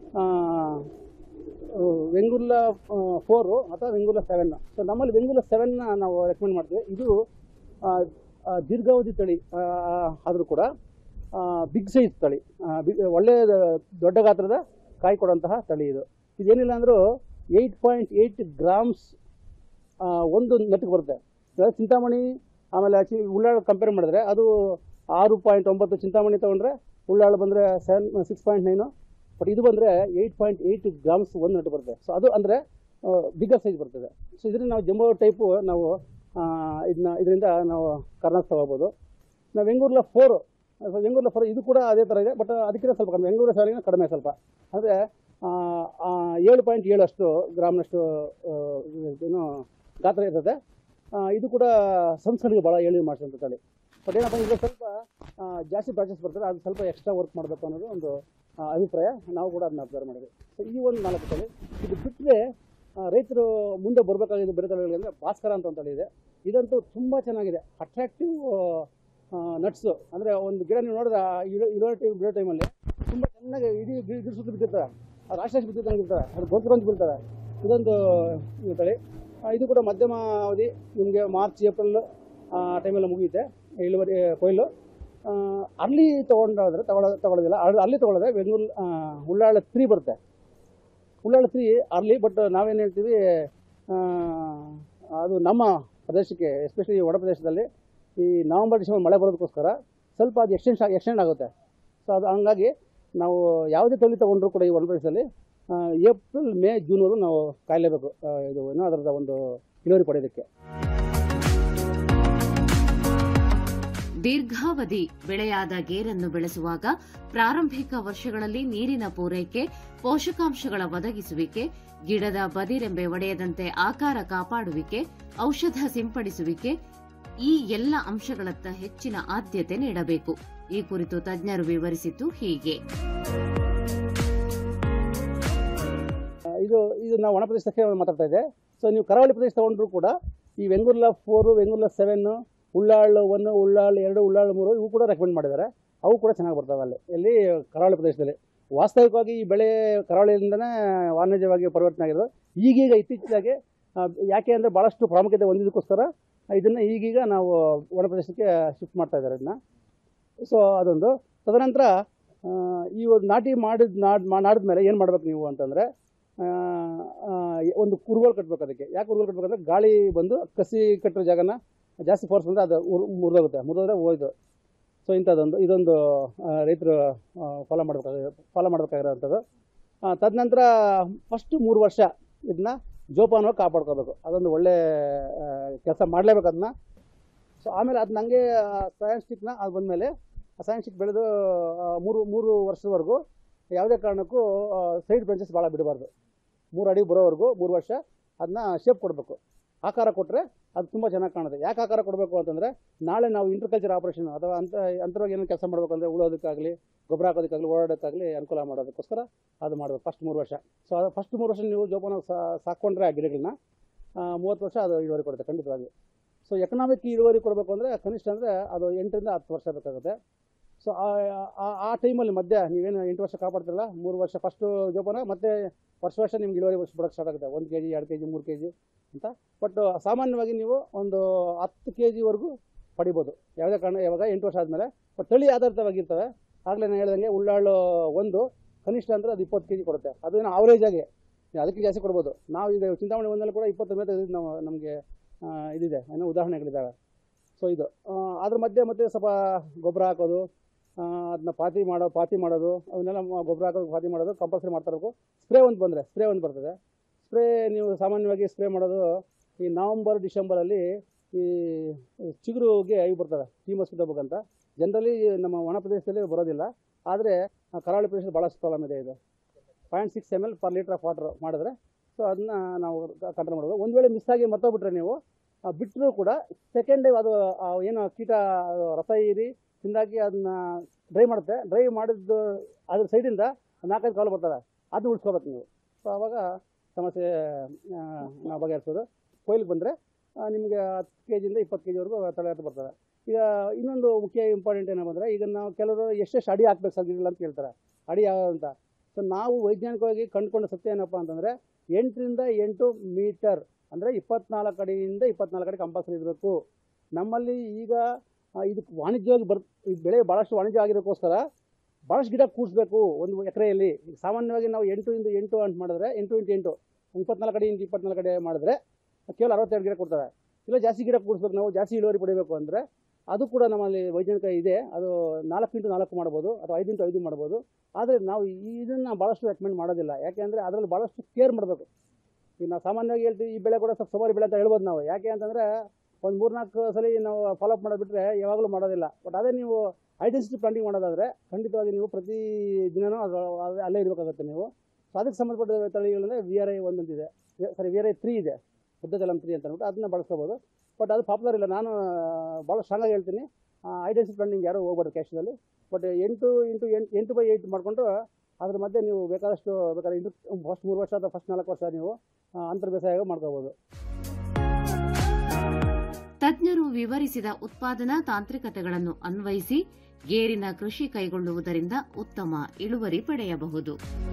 ವೆಂಗುಲ್ಲ ಫೋರು ಅಥವಾ ವೆಂಗುಲ್ಲ ಸೆವೆನ್ ಸೊ ನಮ್ಮಲ್ಲಿ ವೆಂಗುಲ್ಲ ಸೆವೆನ್ನ ನಾವು ರೆಕಮೆಂಡ್ ಮಾಡ್ತೀವಿ ಇದು ಆ, ಆ, ದೀರ್ಘಾವಧಿ ತಳಿ ಆ, ಆದರೂ ಕೂಡ ಬಿಗ್ ಸೈಜ್ ತಳಿ ಆ, big- ಒಳ್ಳೆ ದೊಡ್ಡ ಗಾತ್ರದ ಕಾಯಿ ಕೊಡುವಂತಹ ತಳಿ ಇದು ಇದೇನಿಲ್ಲ ಅಂದರೂ ಏಯ್ಟ್ ಪಾಯಿಂಟ್ ಏಯ್ಟ್ ಗ್ರಾಮ್ಸ್ ಒಂದು ನೆಟ್ಗೆ ಬರುತ್ತೆ ಅதாவது ಚಿಂತಾಮಣಿ ಆಮೇಲೆ ಚಿ ಉಳ್ಳಾಳ ಕಂಪೇರ್ ಮಾಡಿದ್ರೆ ಅದು ಆರು ಪಾಯಿಂಟ್ ಒಂಬತ್ತು ಚಿಂತಾಮಣಿ ತೊಗೊಂಡ್ರೆ ಉಳ್ಳಾಳು ಬಂದರೆ seven six point nine but ಇದು ಬಂದರೆ ಏಯ್ಟ್ ಪಾಯಿಂಟ್ ಏಯ್ಟ್ ಗ್ರಾಮ್ಸ್ ಒಂದು ನೆಟ್ ಬರುತ್ತೆ ಸೊ ಅದು ಅಂದರೆ ಬಿಗ್ಗರ್ ಸೈಜ್ ಬರ್ತದೆ ಸೊ ಇದರಿಂದ ನಾವು ಜಂಬೋ ಟೈಪು ನಾವು ಇದನ್ನ ಇದರಿಂದ ನಾವು ಕರ್ನಾಟಕ ತಗೋಬೋದು ನಾವು ಬೆಂಗಳೂರ್ಲ ಫೋರು ಬೆಂಗಳೂರ್ಲ ಫೋರ್ ಇದು ಕೂಡ ಅದೇ ಥರ ಇದೆ ಬಟ್ ಅದಕ್ಕಿಂತ ಸ್ವಲ್ಪ ಕಡಿಮೆ ಬೆಂಗಳೂರು ಸೆವೆನಿಗಿಂತ ಕಡಿಮೆ ಸ್ವಲ್ಪ ಅಂದರೆ ಏಳು ಪಾಯಿಂಟ್ ಏಳು ಅಷ್ಟು ಗ್ರಾಮ್ನಷ್ಟು ಆ, ಏನು ಗಾತ್ರ ಇರ್ತದೆ ಆ, ಇದು ಕೂಡ ಸಂಸ್ಕರಣೆಗೆ ಭಾಳ ಎಳಿ ಮಾಡಿಸುವಂಥ ತಳಿ ಬಟ್ ಏನಪ್ಪ ಈಗ ಸ್ವಲ್ಪ ಆ, ಜಾಸ್ತಿ ಬ್ರಾಂಚಸ್ ಬರ್ತದೆ ಅದು ಸ್ವಲ್ಪ ಎಕ್ಸ್ಟ್ರಾ ವರ್ಕ್ ಮಾಡಬೇಕು ಅನ್ನೋದು ಒಂದು ಆ, ಅಭಿಪ್ರಾಯ ನಾವು ಕೂಡ ಅದನ್ನ ಅಬ್ಸರ್ವ್ ಮಾಡಿದ್ವಿ ಸೊ ಈ ಒಂದು ನಾಲ್ಕು ತಳಿ ಇದು ಬಿಟ್ಟರೆ ರೈತರು ಮುಂದೆ ಬರಬೇಕಾಗಿದ್ದು ಬೇರೆ ತಳಿಗಳಿಗೆ ಅಂದರೆ ಭಾಸ್ಕರ ಅಂತ ಒಂದು ತಳಿ ಇದೆ ಇದಂತೂ ತುಂಬ ಚೆನ್ನಾಗಿದೆ ಅಟ್ರಾಕ್ಟಿವ್ ನಟ್ಸು ಅಂದರೆ ಒಂದು ಗಿಡ ನೀವು ನೋಡಿದ್ರೆ ಆ ಇಳು ಇಳುವರಿ ಬಿಡೋ ಟೈಮಲ್ಲಿ ತುಂಬ ಚೆನ್ನಾಗಿ ಇಡೀ ಗಿಡ ಗಿಡ ಸುತ್ತ ಬಿದ್ದಿರ್ತಾರೆ ಅದು ರಾಶಿ ರಾಶಿ ಬಿದ್ದಿದ್ದಂಗೆ ಇರ್ತಾರೆ ಅದು ಗೊಂಚು ಗೊಂಚು ಬೀಳ್ತಾರೆ ಇದೊಂದು ಇದು ತಳಿ ಆ, ಇದು ಕೂಡ ಮಧ್ಯಮ ಅವಧಿ ನಿಮಗೆ ಮಾರ್ಚ್ ಏಪ್ರಿಲ್ ಆ ಟೈಮೆಲ್ಲ ಮುಗಿಯುತ್ತೆ ಇಳುವರಿ ಕೊಯ್ಲು ಆ, ಅಲ್ಲಿ ತೊಗೊಂಡಾದ್ರೆ ತಗೊಳ್ಳೋ ತಗೊಳ್ಳೋದಿಲ್ಲ ಅಲ್ಲಿ- ಅಲ್ಲಿ ತೊಗೊಳ್ಳೋದೆ ಬೆಂಗಳೂರು ಉಳ್ಳಾಳ ತ್ರೀ ಬರುತ್ತೆ ಉಳ್ಳಾಳ ತ್ರೀ ಅರ್ಲಿ ಬಟ್ ನಾವೇನು ಹೇಳ್ತೀವಿ ಆ, ಅದು ನಮ್ಮ ಪ್ರದೇಶಕ್ಕೆ ಎಸ್ಪೆಷಲಿ ಒಣ ಪ್ರದೇಶದಲ್ಲಿ ಈ ನವಂಬರ್ ಡಿಸೆಂಬರ್ ಮಳೆ ಬರೋದಕ್ಕೋಸ್ಕರ ಸ್ವಲ್ಪ ಅದು ಎಕ್ಸ್ಟೆನ್ಸ್ ಎಕ್ಸ್ಟೆಂಡ್ ಆಗುತ್ತೆ ಸೊ ಅದು ಹಂಗಾಗಿ ನಾವು ಯಾವುದೇ ತಳಿ ತೊಗೊಂಡ್ರು ಕೂಡ ಈ ಒಣ ಪ್ರದೇಶದಲ್ಲಿ ಆ, ಏಪ್ರಿಲ್ ಮೇ ಜೂನ್ವರೆಗೂ ನಾವು ಕಾಯಲೇಬೇಕು ಆ, ಇದು ಏನೋ ಅದರದ ಒಂದು ಇಳುವರಿ ಪಡೆಯೋದಕ್ಕೆ ದೀರ್ಘಾವಧಿ ಬೆಳೆಯಾದ ಗೇರನ್ನು ಬೆಳೆಸುವಾಗ ಪ್ರಾರಂಭಿಕ ವರ್ಷಗಳಲ್ಲಿ ನೀರಿನ ಪೂರೈಕೆ ಪೋಷಕಾಂಶಗಳ ಒದಗಿಸುವಿಕೆ ಗಿಡದ ಬದಿರೆಂಬೆ ಒಡೆಯದಂತೆ ಆಕಾರ ಕಾಪಾಡುವಿಕೆ ಔಷಧ ಸಿಂಪಡಿಸುವಿಕೆ ಈ ಎಲ್ಲ ಅಂಶಗಳತ್ತ ಹೆಚ್ಚಿನ ಆದ್ಯತೆ ನೀಡಬೇಕು ಈ ಕುರಿತು ತಜ್ಞರು ವಿವರಿಸಿದ್ದು ಹೀಗೆ ಆ, ಇದು ಇದು ನಾವು ಒಣ ಪ್ರದೇಶಕ್ಕೆ ಮಾತಾಡ್ತಾ ಇದೆ ಸೊ ನೀವು ಕರಾವಳಿ ಪ್ರದೇಶ ತೊಗೊಂಡ್ರು ಕೂಡ ಈ Vengurla four Vengurla seven Ullal one Ullal ಎರಡು ಉಳ್ಳಾಳು ಮೂರು ಇವು ಕೂಡ ರೆಕಮೆಂಡ್ ಮಾಡಿದ್ದಾರೆ ಅವು ಕೂಡ ಚೆನ್ನಾಗಿ ಬರ್ತವೆ ಅಲ್ಲಿ ಎಲ್ಲಿ ಕರಾವಳಿ ಪ್ರದೇಶದಲ್ಲಿ ವಾಸ್ತವಿಕವಾಗಿ ಈ ಬೆಳೆ ಕರಾವಳಿಯಿಂದನೇ ವಾಣಿಜ್ಯವಾಗಿ ಪರಿವರ್ತನೆ ಆಗಿರೋದು ಈಗೀಗ ಇತ್ತೀಚೆಗೆ ಆ, ಯಾಕೆ ಅಂದರೆ ಭಾಳಷ್ಟು ಪ್ರಾಮುಖ್ಯತೆ ಹೊಂದಿದ್ದಕ್ಕೋಸ್ಕರ ಇದನ್ನು ಈಗೀಗ ನಾವು ಒಣ ಪ್ರದೇಶಕ್ಕೆ ಶಿಫ್ಟ್ ಮಾಡ್ತಾ ಇದ್ದಾರೆ ಇದನ್ನ ಸೊ ಅದೊಂದು ತದನಂತರ ಆ, ಈ ಒಂದು ನಾಟಿ ಮಾಡಿದ ನಾಡ್ ನಾಡಿದ ಮೇಲೆ ಏನು ಮಾಡ್ಬೇಕು ನೀವು ಅಂತಂದರೆ ಒಂದು ಕುರುಗೋಲು ಕಟ್ಬೇಕು ಅದಕ್ಕೆ ಯಾಕೆ ಕುರುಗೋಲು ಕಟ್ಬೇಕಂದ್ರೆ ಗಾಳಿ ಬಂದು ಕಸಿ ಕಟ್ಟಿರೋ ಜಾಗನ ಜಾಸ್ತಿ ಫೋರ್ಸ್ ಬಂದರೆ ಅದು ಉರ್- ಮುರಿದೋಗುತ್ತೆ ಮುರಿದೋದ್ರೆ ಹೋಯ್ತು ಸೊ ಇಂಥದ್ದೊಂದು ಇದೊಂದು ಆ, ರೈತರು ಫಾಲೋ ಮಾಡಬೇಕಾಗ ಫಾಲೋ ಮಾಡಬೇಕಾಗಿರೋವಂಥದ್ದು ಆ, ತದನಂತರ ಫಸ್ಟ್ ಮೂರು ವರ್ಷ ಇದನ್ನ ಜೋಪಾನವಾಗಿ ಕಾಪಾಡ್ಕೋಬೇಕು ಅದೊಂದು ಒಳ್ಳೆ ಕೆಲಸ ಮಾಡಲೇಬೇಕು ಅದನ್ನ ಸೊ ಆಮೇಲೆ ಅದು ನನಗೆ ಸೈನ್ಸ್ ಸ್ಟಿಕ್ನ ಅದು ಬಂದಮೇಲೆ ಆ ಸೈನ್ಸ್ ಸ್ಟಿಕ್ ಬೆಳೆದು ಆ, ಮೂರು ಮೂರು ವರ್ಷದವರೆಗೂ ಯಾವುದೇ ಕಾರಣಕ್ಕೂ ಸೈಡ್ ಬ್ರಾಂಚಸ್ ಭಾಳ ಬಿಡಬಾರ್ದು ಮೂರು ಅಡಿ ಬರೋವರೆಗೂ ಮೂರು ವರ್ಷ ಅದನ್ನ ಶೇಪ್ ಕೊಡಬೇಕು ಆಕಾರ ಕೊಟ್ಟರೆ ಅದು ತುಂಬ ಚೆನ್ನಾಗಿ ಕಾಣುತ್ತೆ ಯಾಕೆ ಆಕಾರ ಕೊಡಬೇಕು ಅಂತಂದರೆ ನಾಳೆ ನಾವು ಇಂಟರ್ಕಲ್ಚರ್ ಆಪರೇಷನ್ ಅಥವಾ ಅಂತ ಅಂತರವಾಗಿ ಏನೋ ಕೆಲಸ ಮಾಡಬೇಕು ಅಂದರೆ ಉಳೋದಕ್ಕಾಗಲಿ ಗೊಬ್ಬರ ಹಾಕೋದಕ್ಕಾಗಲಿ ಓಡಾಡೋಕ್ಕಾಗಲಿ ಅನುಕೂಲ ಮಾಡೋದಕ್ಕೋಸ್ಕರ ಅದು ಮಾಡಬೇಕು ಫಸ್ಟ್ ಮೂರು ವರ್ಷ ಸೊ ಅದು ಫಸ್ಟ್ ಮೂರು ವರ್ಷ ನೀವು ಜೋಪಾನ ಸಾಕೊಂಡ್ರೆ ಆ ಗಿಡಗಳನ್ನ ಮೂವತ್ತು ವರ್ಷ ಅದು ಇಳುವರಿ ಕೊಡುತ್ತೆ ಖಂಡಿತವಾಗಿ ಸೊ ಎಕನಾಮಿಕ್ ಇಳುವರಿ ಕೊಡಬೇಕು ಅಂದರೆ ಕನಿಷ್ಠ ಅಂದರೆ ಅದು ಎಂಟರಿಂದ ಹತ್ತು ವರ್ಷ ಬೇಕಾಗುತ್ತೆ ಸೊ ಸೊ ಆ ಟೈಮಲ್ಲಿ ಮಧ್ಯ ನೀವೇನು ಎಂಟು ವರ್ಷ ಕಾಪಾಡ್ತಿರಲ್ಲ ಮೂರು ವರ್ಷ ಫಸ್ಟು ಜೋಪಾನ ಮತ್ತೆ ವರ್ಷ ವರ್ಷ ನಿಮ್ಗೆ ಇಳುವರಿ ವರ್ಷ ಬರೋಕ್ಕೆ ಸ್ಟಾರ್ಟ್ ಆಗುತ್ತೆ ಒಂದು ಕೆ ಜಿ ಎರಡು ಕೆ ಜಿ ಮೂರು ಕೆ ಜಿ ಅಂತ ಬಟ್ ಸಾಮಾನ್ಯವಾಗಿ ನೀವು ಒಂದು ಹತ್ತು ಕೆ ಜಿವರೆಗೂ ಪಡಿಬೋದು ಯಾವುದೇ ಕಾರಣ ಯಾವಾಗ ಎಂಟು ವರ್ಷ ಆದಮೇಲೆ ಬಟ್ ತಳಿ ಆಧಾರಿತವಾಗಿರ್ತವೆ ಆಗಲೇ ನಾನು ಹೇಳ್ದಂಗೆ ಉಳ್ಳಾಳು ಒಂದು ಕನಿಷ್ಠ ಅಂದರೆ ಅದು ಇಪ್ಪತ್ತು ಕೆ ಜಿ ಕೊಡುತ್ತೆ ಅದೇನೋ ಆವ್ರೇಜ್ ಆಗಿ ನೀವು ಅದಕ್ಕೆ ಜಾಸ್ತಿ ಕೊಡ್ಬೋದು ನಾವು ಈಗ ಚಿಂತಾಮಣಿ ಒಂದಲ್ಲಿ ಕೂಡ ಇಪ್ಪತ್ತು ಮೇಲೆ ತೆಗೆದಿದ್ದು ನಾವು ನಮಗೆ ಇದಿದೆ ಏನೋ ಉದಾಹರಣೆಗಳಿದ್ದಾವೆ ಸೊ ಇದು ಆ, ಅದ್ರ ಮಧ್ಯೆ ಮತ್ತೆ ಸ್ವಲ್ಪ ಗೊಬ್ಬರ ಹಾಕೋದು ಅದನ್ನ ಪಾತಿ ಮಾಡೋ ಪಾತಿ ಮಾಡೋದು ಅವನ್ನೆಲ್ಲ ಮ- ಗೊಬ್ಬರ ಹಾಕೋದು ಪಾತಿ ಮಾಡೋದು ಕಂಪಲ್ಸರಿ ಮಾಡ್ತಾ ಇರಬೇಕು ಸ್ಪ್ರೇ ಒಂದು ಬಂದರೆ ಸ್ಪ್ರೇ ಒಂದು ಬರ್ತದೆ ಸ್ಪ್ರೇ ನೀವು ಸಾಮಾನ್ಯವಾಗಿ ಸ್ಪ್ರೇ ಮಾಡೋದು ಈ ನವಂಬರ್ ಡಿಸೆಂಬರಲ್ಲಿ ಈ ಚಿಗುರುಗೆ ಇವು ಬರ್ತವೆ ಟೀ ಮಸ್ಕಿಟೋಬಗ್ ಅಂತ ಜನರಲಿ ನಮ್ಮ ಒಣ ಪ್ರದೇಶದಲ್ಲಿ ಬರೋದಿಲ್ಲ ಆದರೆ ಕರಾವಳಿ ಪ್ರದೇಶದಲ್ಲಿ ಭಾಳಷ್ಟು ಪ್ರಾಬ್ಲಮ್ ಇದೆ ಇದು point six M L per litre of water ಮಾಡಿದ್ರೆ ಸೊ ಅದನ್ನ ನಾವು ಕಂಟ್ರೋಲ್ ಮಾಡೋದು ಒಂದು ವೇಳೆ ಮಿಸ್ ಆಗಿ ಮರ್ತೋಗ್ಬಿಟ್ರೆ ನೀವು ಬಿಟ್ಟರೂ ಕೂಡ ಸೆಕೆಂಡ್ ಡೇ ಅದು ಆ ಏನು ಕೀಟ ಅದು ರಸ ಹೀರಿ ತಿಂದಾಕಿ ಅದನ್ನ ಡ್ರೈ ಮಾಡುತ್ತೆ ಡ್ರೈ ಮಾಡಿದ್ದು ಅದ್ರ ಸೈಡಿಂದ ನಾಲ್ಕೈದು ಕಾಲು ಬರ್ತವೆ ಅದನ್ನ ಉಳಿಸ್ಕೋಬೇಕು ನೀವು ಸೊ ಆವಾಗ ಸಮಸ್ಯೆ ಆ, ನಾವು ಬಗೆಹರಿಸೋದು ಕೊಯ್ಲಿಗೆ ಬಂದರೆ ನಿಮಗೆ ಹತ್ತು ಕೆ ಜಿಯಿಂದ ಇಪ್ಪತ್ತು ಕೆ ಜಿವರೆಗೂ ತಲೆ ಹತ್ತು ಬರ್ತವೆ ಈಗ ಇನ್ನೊಂದು ಮುಖ್ಯ ಇಂಪಾರ್ಟೆಂಟ್ ಏನಪ್ಪ ಅಂದರೆ ಈಗ ನಾವು ಕೆಲವರು ಎಷ್ಟೆಷ್ಟು ಅಡಿ ಹಾಕ್ಬೇಕು ಸರ್ ಅಂತ ಕೇಳ್ತಾರೆ ಅಡಿ ಯಾವ ಅಂತ ಸೊ ನಾವು ವೈಜ್ಞಾನಿಕವಾಗಿ ಕಂಡುಕೊಂಡ ಸತ್ಯ ಏನಪ್ಪ ಅಂತಂದರೆ ಎಂಟರಿಂದ ಎಂಟು ಮೀಟರ್ ಅಂದರೆ ಇಪ್ಪತ್ನಾಲ್ಕು ಅಡಿಯಿಂದ ಇಪ್ಪತ್ನಾಲ್ಕು ಅಡಿ ಕಂಪಲ್ಸರಿ ಇರಬೇಕು ನಮ್ಮಲ್ಲಿ ಈಗ ಆ, ಇದಕ್ಕೆ ವಾಣಿಜ್ಯವಾಗಿ ಬರ್ ಈ ಬೆಳೆ ಭಾಳಷ್ಟು ವಾಣಿಜ್ಯ ಆಗಿರೋಕ್ಕೋಸ್ಕರ ಭಾಳಷ್ಟು ಗಿಡ ಕೂಡಿಸ್ಬೇಕು ಒಂದು ಎಕರೆಯಲ್ಲಿ ಈಗ ಸಾಮಾನ್ಯವಾಗಿ ನಾವು ಎಂಟು ಇಂದ ಎಂಟು ಅಂತ ಮಾಡಿದ್ರೆ ಎಂಟು ಇಂಟು ಎಂಟು ಇಪ್ಪತ್ನಾಲ್ಕು ಅಡಿ ಇಂಟು ಇಪ್ಪತ್ನಾಲ್ಕು ಅಡಿ ಮಾಡಿದ್ರೆ ಕೇವಲ ಅರವತ್ತೆರಡು ಗಿಡ ಕೊಡ್ತಾರೆ ಇಲ್ಲ ಜಾಸ್ತಿ ಗಿಡ ಕೂಡಿಸ್ಬೇಕು ನಾವು ಜಾಸ್ತಿ ಇಳುವರಿ ಪಡಿಬೇಕು ಅಂದರೆ ಅದು ಕೂಡ ನಮ್ಮಲ್ಲಿ ವೈಜ್ಞಾನಿಕ ಇದೆ ಅದು ನಾಲ್ಕು ಇಂಟು ನಾಲ್ಕು ಮಾಡ್ಬೋದು ಅಥವಾ ಐದು ಇಂಟು ಐದು ಮಾಡ್ಬೋದು ಆದರೆ ನಾವು ಇದನ್ನು ಭಾಳಷ್ಟು ರೆಕಮೆಂಡ್ ಮಾಡೋದಿಲ್ಲ ಯಾಕೆಂದರೆ ಅದರಲ್ಲಿ ಭಾಳಷ್ಟು ಕೇರ್ ಮಾಡಬೇಕು ಈಗ ನಾವು ಸಾಮಾನ್ಯವಾಗಿ ಹೇಳ್ತೀವಿ ಈ ಬೆಳೆ ಕೂಡ ಸ್ವಲ್ಪ ಸವಾರಿ ಬೆಳೆ ಅಂತ ಹೇಳ್ಬೋದು ನಾವು ಯಾಕೆ ಅಂತಂದರೆ ಒಂದು ಮೂರ್ನಾಲ್ಕು ಸಲ ನಾವು ಫಾಲೋಅಪ್ ಮಾಡೋದು ಯಾವಾಗಲೂ ಮಾಡೋದಿಲ್ಲ ಬಟ್ ಅದೇ ನೀವು ಐಡೆನ್ಸಿಟಿ ಪ್ಲಾಂಟಿಂಗ್ ಮಾಡೋದಾದರೆ ಖಂಡಿತವಾಗಿ ನೀವು ಪ್ರತಿ ದಿನನೂ ಅದು ಅದು ಅಲ್ಲೇ ಇರಬೇಕಾಗುತ್ತೆ ನೀವು ಸೊ ಅದಕ್ಕೆ ಸಂಬಂಧಪಟ್ಟ ತಳಿಗಳಂದರೆ ವಿ ಆರ್ ಐ ಒಂದೊಂದಿದೆ sorry V R I three ಇದೆ ಬುದ್ಧಜಲಂ ತ್ರೀ ಅಂತ ಅಂದ್ಬಿಟ್ಟು ಅದನ್ನ ಬಳಸ್ಕೋಬೋದು ಬಟ್ ಅದು ಪಾಪ್ಯುಲರ್ ಇಲ್ಲ ನಾನು ಭಾಳ ಸ್ಟ್ರಾಂಗಾಗಿ ಹೇಳ್ತೀನಿ ಐಡೆನ್ಸಿಟಿ ಪ್ಲಾಂಟಿಂಗ್ ಯಾರು ಹೋಗ್ಬಾರ್ದು ಕ್ಯಾಶದಲ್ಲಿ ಬಟ್ ಎಂಟು ಇಂಟು ಎಂಟು ಎಂಟು ಬೈ ಏಯ್ಟ್ ಮಾಡಿಕೊಂಡು ಅದ್ರ ಮಧ್ಯೆ ನೀವು ಬೇಕಾದಷ್ಟು ಬೇಕಾದ್ರೆ ಇಂಟು ಫಸ್ಟ್ ಮೂರು ವರ್ಷ ಅಥವಾ ಫಸ್ಟ್ ನಾಲ್ಕು ವರ್ಷ ನೀವು ಆ, ಅಂತರ್ ಬೇಸಾಯ ಮಾಡ್ಕೋಬೋದು ತಜ್ಞರು ವಿವರಿಸಿದ ಉತ್ಪಾದನಾ ತಾಂತ್ರಿಕತೆಗಳನ್ನು ಅನ್ವಯಿಸಿ ಗೇರಿನ ಕೃಷಿ ಕೈಗೊಳ್ಳುವುದರಿಂದ ಉತ್ತಮ ಇಳುವರಿ ಪಡೆಯಬಹುದು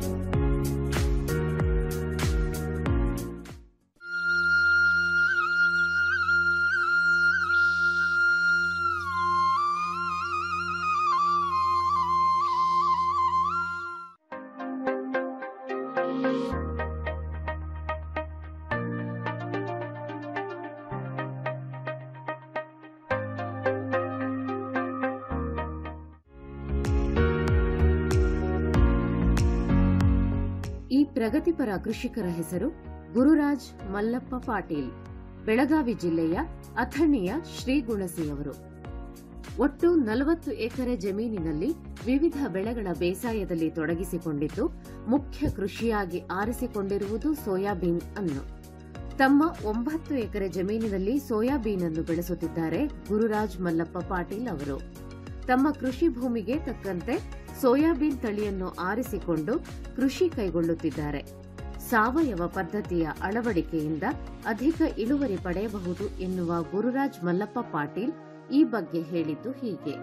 ಈ ಪ್ರಗತಿಪರ ಕೃಷಿಕರ ಹೆಸರು ಗುರುರಾಜ್ ಮಲ್ಲಪ್ಪ ಪಾಟೀಲ್ ಬೆಳಗಾವಿ ಜಿಲ್ಲೆಯ ಅಥಣಿಯ ಶ್ರೀಗುಣಸಿಯವರು ಒಟ್ಟು ನಲವತ್ತು ಎಕರೆ ಜಮೀನಿನಲ್ಲಿ ವಿವಿಧ ಬೆಳೆಗಳ ಬೇಸಾಯದಲ್ಲಿ ತೊಡಗಿಸಿಕೊಂಡಿದ್ದು ಮುಖ್ಯ ಕೃಷಿಯಾಗಿ ಆರಿಸಿಕೊಂಡಿರುವುದು ಸೋಯಾಬೀನ್ ಅನ್ನು ತಮ್ಮ ಒಂಬತ್ತು ಎಕರೆ ಜಮೀನಿನಲ್ಲಿ ಸೋಯಾಬೀನ್ ಅನ್ನು ಬೆಳೆಸುತ್ತಿದ್ದಾರೆ ಗುರುರಾಜ್ ಮಲ್ಲಪ್ಪ ಪಾಟೀಲ್ ಅವರು ತಮ್ಮ ಕೃಷಿ ಭೂಮಿಗೆ ತಕ್ಕಂತೆ ಸೋಯಾಬೀನ್ ತಳಿಯನ್ನು ಆರಿಸಿಕೊಂಡು ಕೃಷಿ ಕೈಗೊಳ್ಳುತ್ತಿದ್ದಾರೆ ಸಾವಯವ ಪದ್ಧತಿಯ ಅಳವಡಿಕೆಯಿಂದ ಅಧಿಕ ಇಳುವರಿ ಪಡೆಯಬಹುದು ಎನ್ನುವ ಗುರುರಾಜ್ ಮಲ್ಲಪ್ಪ ಪಾಟೀಲ್ ಈ ಬಗ್ಗೆ ಹೇಳಿದ್ದು ಹೀಗೆ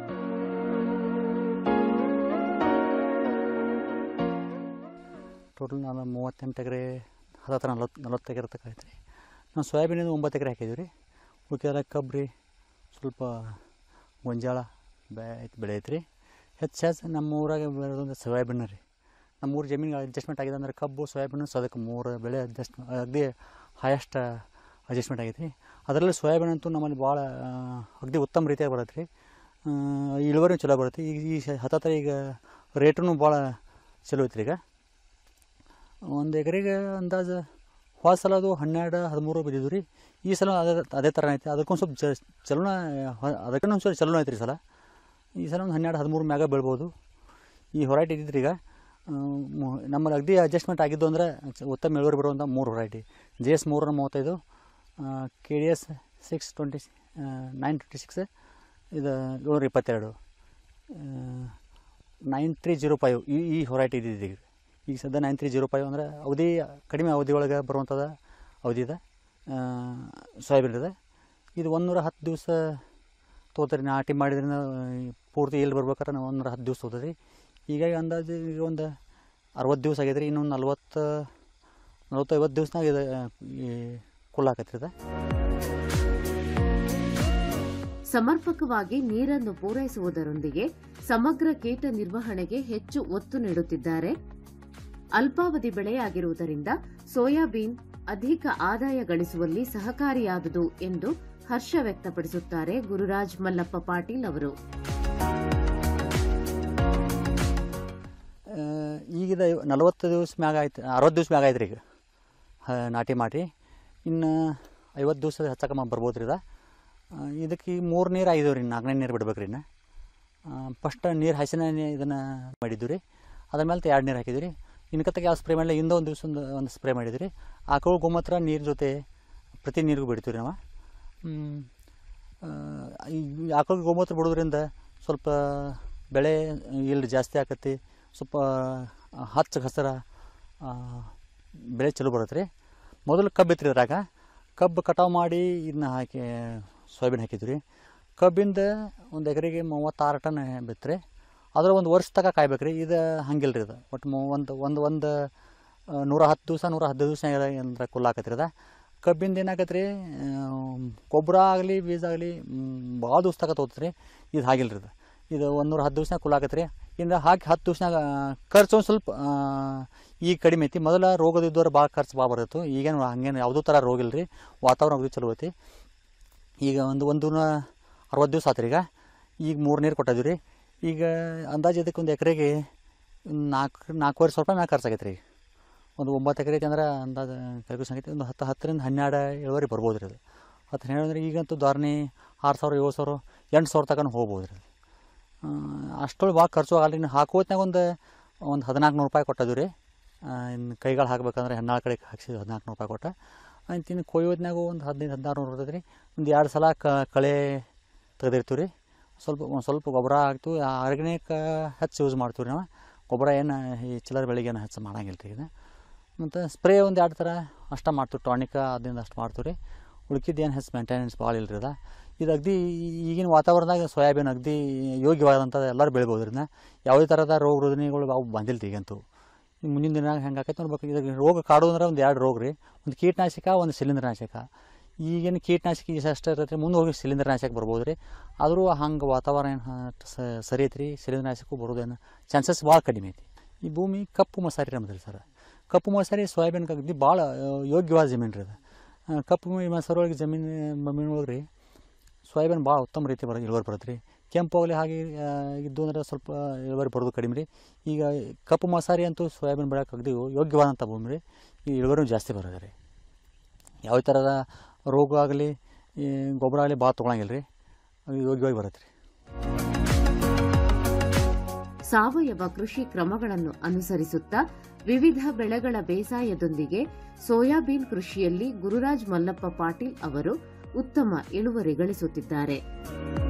ಟೋಟಲ್ ನಾನು ಮೂವತ್ತೆಂಟು ಎಕರೆ ಹತ್ತತ್ರ ನಲ್ವತ್ತು ನಲ್ವತ್ತು ಎಕರೆ ತನಕ ಐತೆ ರೀ ನಾವು ಸೋಯಾಬೀನಿಂದ ಒಂಬತ್ತು ಎಕರೆ ಹಾಕಿದ್ದೀವಿ ರೀ ಉಳಿಕೆಲ್ಲ ಕಬ್ಬು ರೀ ಸ್ವಲ್ಪ ಗೊಂಜಾಳ ಬೆ ಬೆಳೆ ಐತೆ ರೀ ಹೆಚ್ಚು ಹೆಚ್ಚು ನಮ್ಮ ಊರಾಗ ಬೆಳೆದೊಂದು ಸೋಯಾಬೀನ್ ರೀ ನಮ್ಮ ಊರು ಜಮೀನಿಗೆ ಅಡ್ಜಸ್ಟ್ಮೆಂಟ್ ಆಗಿದೆ ಅಂದ್ರೆ ಕಬ್ಬು ಸೋಯಾಬೀನು ಸೊ ಅದಕ್ಕೆ ಮೂರು ಬೆಳೆ ಅಡ್ಜಸ್ಟ್ ಅಗದಿ ಹೈಯೆಸ್ಟ್ ಅಡ್ಜಸ್ಟ್ಮೆಂಟ್ ಆಗೈತೆ ರೀ ಅದರಲ್ಲಿ ಸೋಯಾಬೀನ್ ಅಂತೂ ನಮ್ಮಲ್ಲಿ ಭಾಳ ಅಗದಿ ಉತ್ತಮ ರೀತಿಯಾಗಿ ಬರುತ್ತೆ ರೀ ಇಳುವರಿ ಚಲೋ ಬರುತ್ತೆ ಈಗ ಈ ಸ- ಹತ್ತತ್ರ ಈಗ ರೇಟೂ ಭಾಳ ಚಲೋ ಐತ್ರಿ ಈಗ ಒಂದು ಎಕರೆಗೆ ಅಂದಾಜು ಹೋದ ಸಲ ಅದು ಹನ್ನೆರಡು ಹದಿಮೂರು ಬಿದ್ದಿದ್ದು ರೀ ಈ ಸಲ ಅದೇ ಅದೇ ಥರ ಐತೆ ಅದಕ್ಕೊಂದು ಸ್ವಲ್ಪ ಜ ಚಲೋನ ಅದಕ್ಕೂ ಒಂದು ಸ್ವಲ್ಪ ಚಲೋನ ಐತೆ ರೀ ಈ ಸಲ ಈ ಸಲ ಒಂದು ಹನ್ನೆರಡು ಹದಿಮೂರು ಮ್ಯಾಗ ಬೆಳ್ಬೋದು ಈ ಹೊರೈಟಿ ಇದ್ದಿದ್ದು ಈಗ ಆ, ಮು- ನಮ್ಮಲ್ಲಿ ಅಗದಿ ಅಡ್ಜಸ್ಟ್ಮೆಂಟ್ ಆಗಿದ್ದು ಅಂದರೆ ಚ- ಉತ್ತಮ ಇಳುವರಿ ಬರುವಂಥ ಮೂರು ಹೊರೈಟಿ ಜೆ ಎಸ್ ಮೂರರ ಮೂವತ್ತೈದು K D S six twenty nine twenty six ಇದು ಏಳ್ನೂರ ಇಪ್ಪತ್ತೆರಡು ನೈನ್ ತ್ರೀ ಜೀರೋ ಫೈವ್ ಈ ಈ ಹೊರೈಟಿ ಇದ್ದಿದ್ದು ಈಗ ಈಗ ಸದ್ಯ ನೈನ್ ತ್ರೀ ಜೀರೋ ಫೈವ್ ಅಂದರೆ ಅವಧಿ ಕಡಿಮೆ ಅವಧಿ ಒಳಗೆ ಬರುವಂಥದ್ದು ಅವಧಿ ಇದೆ ಸೋಯಾಬೀನ್ ಇದೆ ಇದು ಒಂದೂರ ಹತ್ತು ದಿವಸ ತೊಗೋತಾರೆ ನಾಟಿ ಮಾಡಿದ್ರಿಂದ ಪೂರ್ತಿ ಇಲ್ಲಿ ಬರ್ಬೇಕಾದ್ರೆ ನಾವು ಒಂದು ಹತ್ತು ದಿವಸ ಹೋದ್ರಿ ಹೀಗಾಗಿ ಅಂದಾಜು ಈಗ ಒಂದು ಅರವತ್ತು ದಿವಸ ಆಗೈತೆ ರೀ ಇನ್ನೊಂದು ನಲ್ವತ್ತು ನಲ್ವತ್ತೈವತ್ತು ದಿವ್ಸನಾಗ ಇದು ಈ ಕುಲ್ಲಾಕತ್ರಿ ಇದು ಸಮರ್ಪಕವಾಗಿ ನೀರನ್ನು ಪೂರೈಸುವುದರೊಂದಿಗೆ ಸಮಗ್ರ ಕೀಟ ನಿರ್ವಹಣೆಗೆ ಹೆಚ್ಚು ಒತ್ತು ನೀಡುತ್ತಿದ್ದಾರೆ ಅಲ್ಪಾವಧಿ ಬೆಳೆಯಾಗಿರುವುದರಿಂದ ಸೋಯಾಬೀನ್ ಅಧಿಕ ಆದಾಯ ಗಳಿಸುವಲ್ಲಿ ಸಹಕಾರಿಯಾದುದು ಎಂದು ಹರ್ಷ ವ್ಯಕ್ತಪಡಿಸುತ್ತಾರೆ ಗುರುರಾಜ್ ಮಲ್ಲಪ್ಪ ಪಾಟೀಲ್ ಅವರು ಆ, ಈಗಿದ ನಲವತ್ತು ದಿವಸ ಮ್ಯಾಗ ಆಯ್ತು ಅರವತ್ತು ದಿವಸ ಮ್ಯಾಗ ಆಯ್ತು ರೀ ಈಗ ಹ, ನಾಟಿ ಮಾಡಿ ಇನ್ನು ಐವತ್ತು ದಿವಸ ಹಚ್ಚಕ ಬರ್ಬೋದು ರೀ ಇದು ಆ, ಇದಕ್ಕೆ ಈಗ ಮೂರು ನೀರು ಆಗಿದಾವೆ ರೀ ನಾಲ್ಕನೇ ನೀರು ಬಿಡ್ಬೇಕು ರೀ ಇನ್ನು ಫಸ್ಟ್ ನೀರು ಹಸಿನ ಇದನ್ನು ಮಾಡಿದ್ದು ರೀ ಅದ್ರ ಮೇಲೆ ಎರಡು ನೀರು ಹಾಕಿದ್ವಿ ರೀ ಇನ್ಕತ್ತಕ್ಕೆ ಯಾವ ಸ್ಪ್ರೇ ಮಾಡಲಿ ಇಂದ ಒಂದು ದಿವಸ ಒಂದು ಒಂದು ಸ್ಪ್ರೇ ಮಾಡಿದ್ವಿ ರೀ ಆಕಳು ಗೋಮೂತ್ರ ನೀರು ಜೊತೆ ಪ್ರತಿ ನೀರಿಗೂ ಬಿಡ್ತೀವಿ ರೀ ನಾವು ಹ್ಮ್. ಆ, ಈ ಆಕಳ ಗೋಮೂತ್ರ ಬಿಡೋದ್ರಿಂದ ಸ್ವಲ್ಪ ಬೆಳೆ ಇಲ್ಲಿ ಜಾಸ್ತಿ ಆಕತಿ ಸ್ವಲ್ಪ ಹಚ್ಚ ಹಸಿರ ಆ, ಬೆಳೆ ಚಲೋ ಬರುತ್ತೆ ರೀ ಮೊದಲು ಕಬ್ಬು ಇತ್ತು ರೀ ಅದ್ರಾಗ ಕಬ್ಬು ಕಟಾವು ಮಾಡಿ ಇದನ್ನ ಹಾಕಿ ಸೋಯಾಬೀನ್ ಹಾಕಿದ್ವಿ ರೀ ಕಬ್ಬಿಂದ ಒಂದು ಎಕರೆಗೆ ಮೂವತ್ತಾರು ಟನ್ ಬಿತ್ತು ರೀ ಅದ್ರ ಒಂದು ವರ್ಷ ತನಕ ಕಾಯ್ಬೇಕು ರೀ ಇದು ಹಂಗಿಲ್ಲ ರೀ ಇದು ಒಟ್ಟು ಮೂ ಒಂದು ಒಂದು ಒಂದು ಆ, ನೂರ ಹತ್ತು ದಿವಸ ನೂರ ಹದಿನೈದು ದಿವಸ ಅಂದ್ರೆ ಕುಲ್ಲಾಕತ್ರಿ ಅದ ಕಬ್ಬಿಂದ ಏನಾಗತ್ತೆ ರೀ ಗೊಬ್ಬರ ಆಗಲಿ ಬೀಜ ಆಗಲಿ ಭಾಳ ದಿವಸ ತಕ ತೋತ್ರಿ ಇದು ಹಾಗಿಲ್ಲ ರೀ ಇದು ಇದು ಒಂದು ನೂರ ಹತ್ತು ದಿವ್ಸನಾಗ ಕುಲ್ಲಾಕತ್ರಿ ರೀ ಇನ್ನು ಹಾಕಿ ಹತ್ತು ದಿವ್ಸನಾಗ ಖರ್ಚು ಒಂದು ಸ್ವಲ್ಪ ಆ, ಈಗ ಕಡಿಮೆ ಐತಿ ಮೊದಲ ರೋಗದಿದ್ದವ್ರು ಭಾಳ ಖರ್ಚು ಭಾಳ ಬರತ್ತು ಈಗೇನು ಹಂಗೇನು ಯಾವುದೂ ಥರ ರೋಗ ಇಲ್ಲ ರೀ ವಾತಾವರಣ ಅಗದಿ ಚಲೋ ಐತಿ ಈಗ ಒಂದು ಒಂದು ನೂರ ಅರವತ್ತು ದಿವಸ ಆತ್ರಿ ಈಗ ಈಗ ಮೂರು ನೀರು ಕೊಟ್ಟಿದ್ವಿ ರೀ ಈಗ ಅಂದಾಜು ಇದಕ್ಕೆ ಒಂದು ಎಕರೆಗೆ ನಾಲ್ಕು ನಾಲ್ಕೂವರೆ ಸಾವಿರ ರೂಪಾಯಿ ಮ್ಯಾಗ ಖರ್ಚಾಗೈತೆ ರೀ ಒಂದು ಒಂಬತ್ತು ಎಕರೆ ಐತೆ ಅಂದ್ರೆ ಅಂದಾಜು ಕ್ಯಾಲ್ಕುಲೇಷನ್ ಆಗೈತೆ ಒಂದು ಹತ್ತು ಹತ್ತರಿಂದ ಹನ್ನೆರಡು ಇಳುವರಿ ಬರ್ಬೋದು ರೀ ಅದು ಹತ್ತು ಹನ್ನೆರಡು ಅಂದ್ರೆ ಈಗಂತೂ ಧಾರಣೆ ಆರು ಸಾವಿರ ಏಳು ಸಾವಿರ ಎಂಟು ಸಾವಿರ ತನಕ ಹೋಗ್ಬೋದು ರೀ ಅಷ್ಟೊಳಗೆ ಭಾಳ ಖರ್ಚು ಆಗಲ್ಲ ರೀ ಹಾಕೋತ್ನಾಗ ಒಂದು ಒಂದು ಹದಿನಾಲ್ಕು ನೂರು ರೂಪಾಯಿ ಕೊಟ್ಟಿದ್ವಿ ರೀ ಇನ್ನು ಕೈಗಳು ಹಾಕ್ಬೇಕಂದ್ರೆ ಹೆಣ್ಣಾಳು ಕಡೆ ಹಾಕ್ಸಿದ್ವಿ ಹದಿನಾಲ್ಕು ನೂರು ರೂಪಾಯಿ ಕೊಟ್ಟು ಆಯ್ತು ಇನ್ನು ಕೊಯ್ಯೋದ್ನಾಗು ಒಂದು ಹದಿನೈದು ಹದಿನಾರು ನೂರು ಇರ್ತೈತೆ ರೀ ಒಂದು ಎರಡು ಸಲ ಕಳೆ ತೆಗೆದಿರ್ತೀವಿ ರೀ ಸ್ವಲ್ಪ ಒಂದು ಸ್ವಲ್ಪ ಗೊಬ್ಬರ ಹಾಕ್ತೀವಿ ಆರ್ಗ್ಯಾನಿಕ್ ಹೆಚ್ಚು ಯೂಸ್ ಮಾಡ್ತೀವಿ ರೀ ನಾವು ಗೊಬ್ಬರ ಏನು ಈ ಚಿಲ್ಲರ್ ಬೆಳೆಗೆ ಏನು ಹೆಚ್ಚು ಮಾಡಂಗಿಲ್ಲ ರೀ ಇದು ಮತ್ತು ಸ್ಪ್ರೇ ಒಂದು ಎರಡು ಥರ ಅಷ್ಟೇ ಮಾಡ್ತೀವಿ ಟಾನಿಕ ಅದರಿಂದ ಅಷ್ಟು ಮಾಡ್ತೀವಿ ರೀ ಉಳ್ಕಿದ್ದು ಏನು ಹೆಚ್ಚು ಮೇಂಟೆನೆನ್ಸ್ ಭಾಳ ಇಲ್ಲ ರೀ ಅದ ಇದು ಅಗದಿ ಈಗಿನ ವಾತಾವರಣದಾಗ ಸೋಯಾಬೀನ್ ಅಗದಿ ಯೋಗ್ಯವಾದಂಥ ಎಲ್ಲರೂ ಬೆಳಿಬೋದು ರೀ ಯಾವುದೇ ಥರದ ರೋಗ ರುಜಿನಗಳು ಅವು ಬಂದಿಲ್ಲ ರೀ ಈಗಂತೂ ಈ ಮುಂದಿನ ದಿನ ಹೆಂಗೆ ಆಕೈತೆ ನೋಡ್ಬೇಕು ಇದಕ್ಕೆ ರೋಗ ಕಾಡೋದಂದ್ರೆ ಒಂದು ಎರಡು ರೋಗ ರೀ ಒಂದು ಕೀಟನಾಶಕ ಒಂದು ಶಿಲೀಂಧ್ರನಾಶಕ ಈಗೇನು ಕೀಟನಾಶಕ ಈಗ ಅಷ್ಟೇ ಇರ್ತೈತೆ ರೀ ಮುಂದೆ ಹೋಗಿ ಶಿಲೀಂಧ್ರನಾಶಕ ಬರ್ಬೋದು ರೀ ಆದರೂ ಹಂಗೆ ವಾತಾವರಣ ಏನು ಸರಿ ಐತೆ ರೀ ಶಿಲೀಂಧ್ರನಾಶಕಕ್ಕೂ ಬರೋದೇನು ಚಾನ್ಸಸ್ ಭಾಳ ಕಡಿಮೆ ಐತಿ ಈ ಭೂಮಿ ಕಪ್ಪು ಮಸಾರಿ ನಮ್ದು ರೀ ಸರ್ ಕಪ್ಪು ಮಸಾರಿ ಸೋಯಾಬೀನ್ ಅಗದಿ ಭಾಳ ಯೋಗ್ಯವಾದ ಜಮೀನು ರೀ ಅದು ಆ, ಕಪ್ಪು ಮಸಾರಿ ಒಳಗೆ ಜಮೀನು ಜಮೀನು ಒಳಗೆ ರೀ ಸೋಯಾಬೀನ್ ಭಾಳ ಉತ್ತಮ ರೀತಿ ಬರೋ ಇಳುವರಿ ಬರುತ್ತೆ ರೀ ಕೆಂಪು ಆಗಲಿ ಹಾಗೆ ಆ, ಇದ್ದು ಅಂದ್ರೆ ಸ್ವಲ್ಪ ಇಳುವರಿ ಬರೋದು ಕಡಿಮೆ ರೀ ಈಗ ಕಪ್ಪು ಮಸಾರಿ ಅಂತೂ ಸೋಯಾಬೀನ್ ಬೆಳೆಯೋಕೆ ಅಗದಿ ಯೋಗ್ಯವಾದಂಥ ಭೂಮಿ ರೀ ಈ ಇಳುವರಿ ಜಾಸ್ತಿ ಬರೋದು ರೀ ಯಾವ ಥರದ ರೋಗ ಆಗಲಿ ಈ ಗೊಬ್ಬರ ಆಗಲಿ ಭಾಳ ತೊಗೊಳಂಗಿಲ್ಲ ರೀ ಅದು ಯೋಗ್ಯವಾಗಿ ಬರುತ್ತೆ ರೀ ಸಾವಯವ ಕೃಷಿ ಕ್ರಮಗಳನ್ನು ಅನುಸರಿಸುತ್ತಾ ವಿವಿಧ ಬೆಳೆಗಳ ಬೇಸಾಯದೊಂದಿಗೆ ಸೋಯಾಬೀನ್ ಕೃಷಿಯಲ್ಲಿ ಗುರುರಾಜ್ ಮಲ್ಲಪ್ಪ ಪಾಟೀಲ್ ಅವರು ಉತ್ತಮ ಇಳುವರಿ ಗಳಿಸುತ್ತಿದ್ದಾರೆ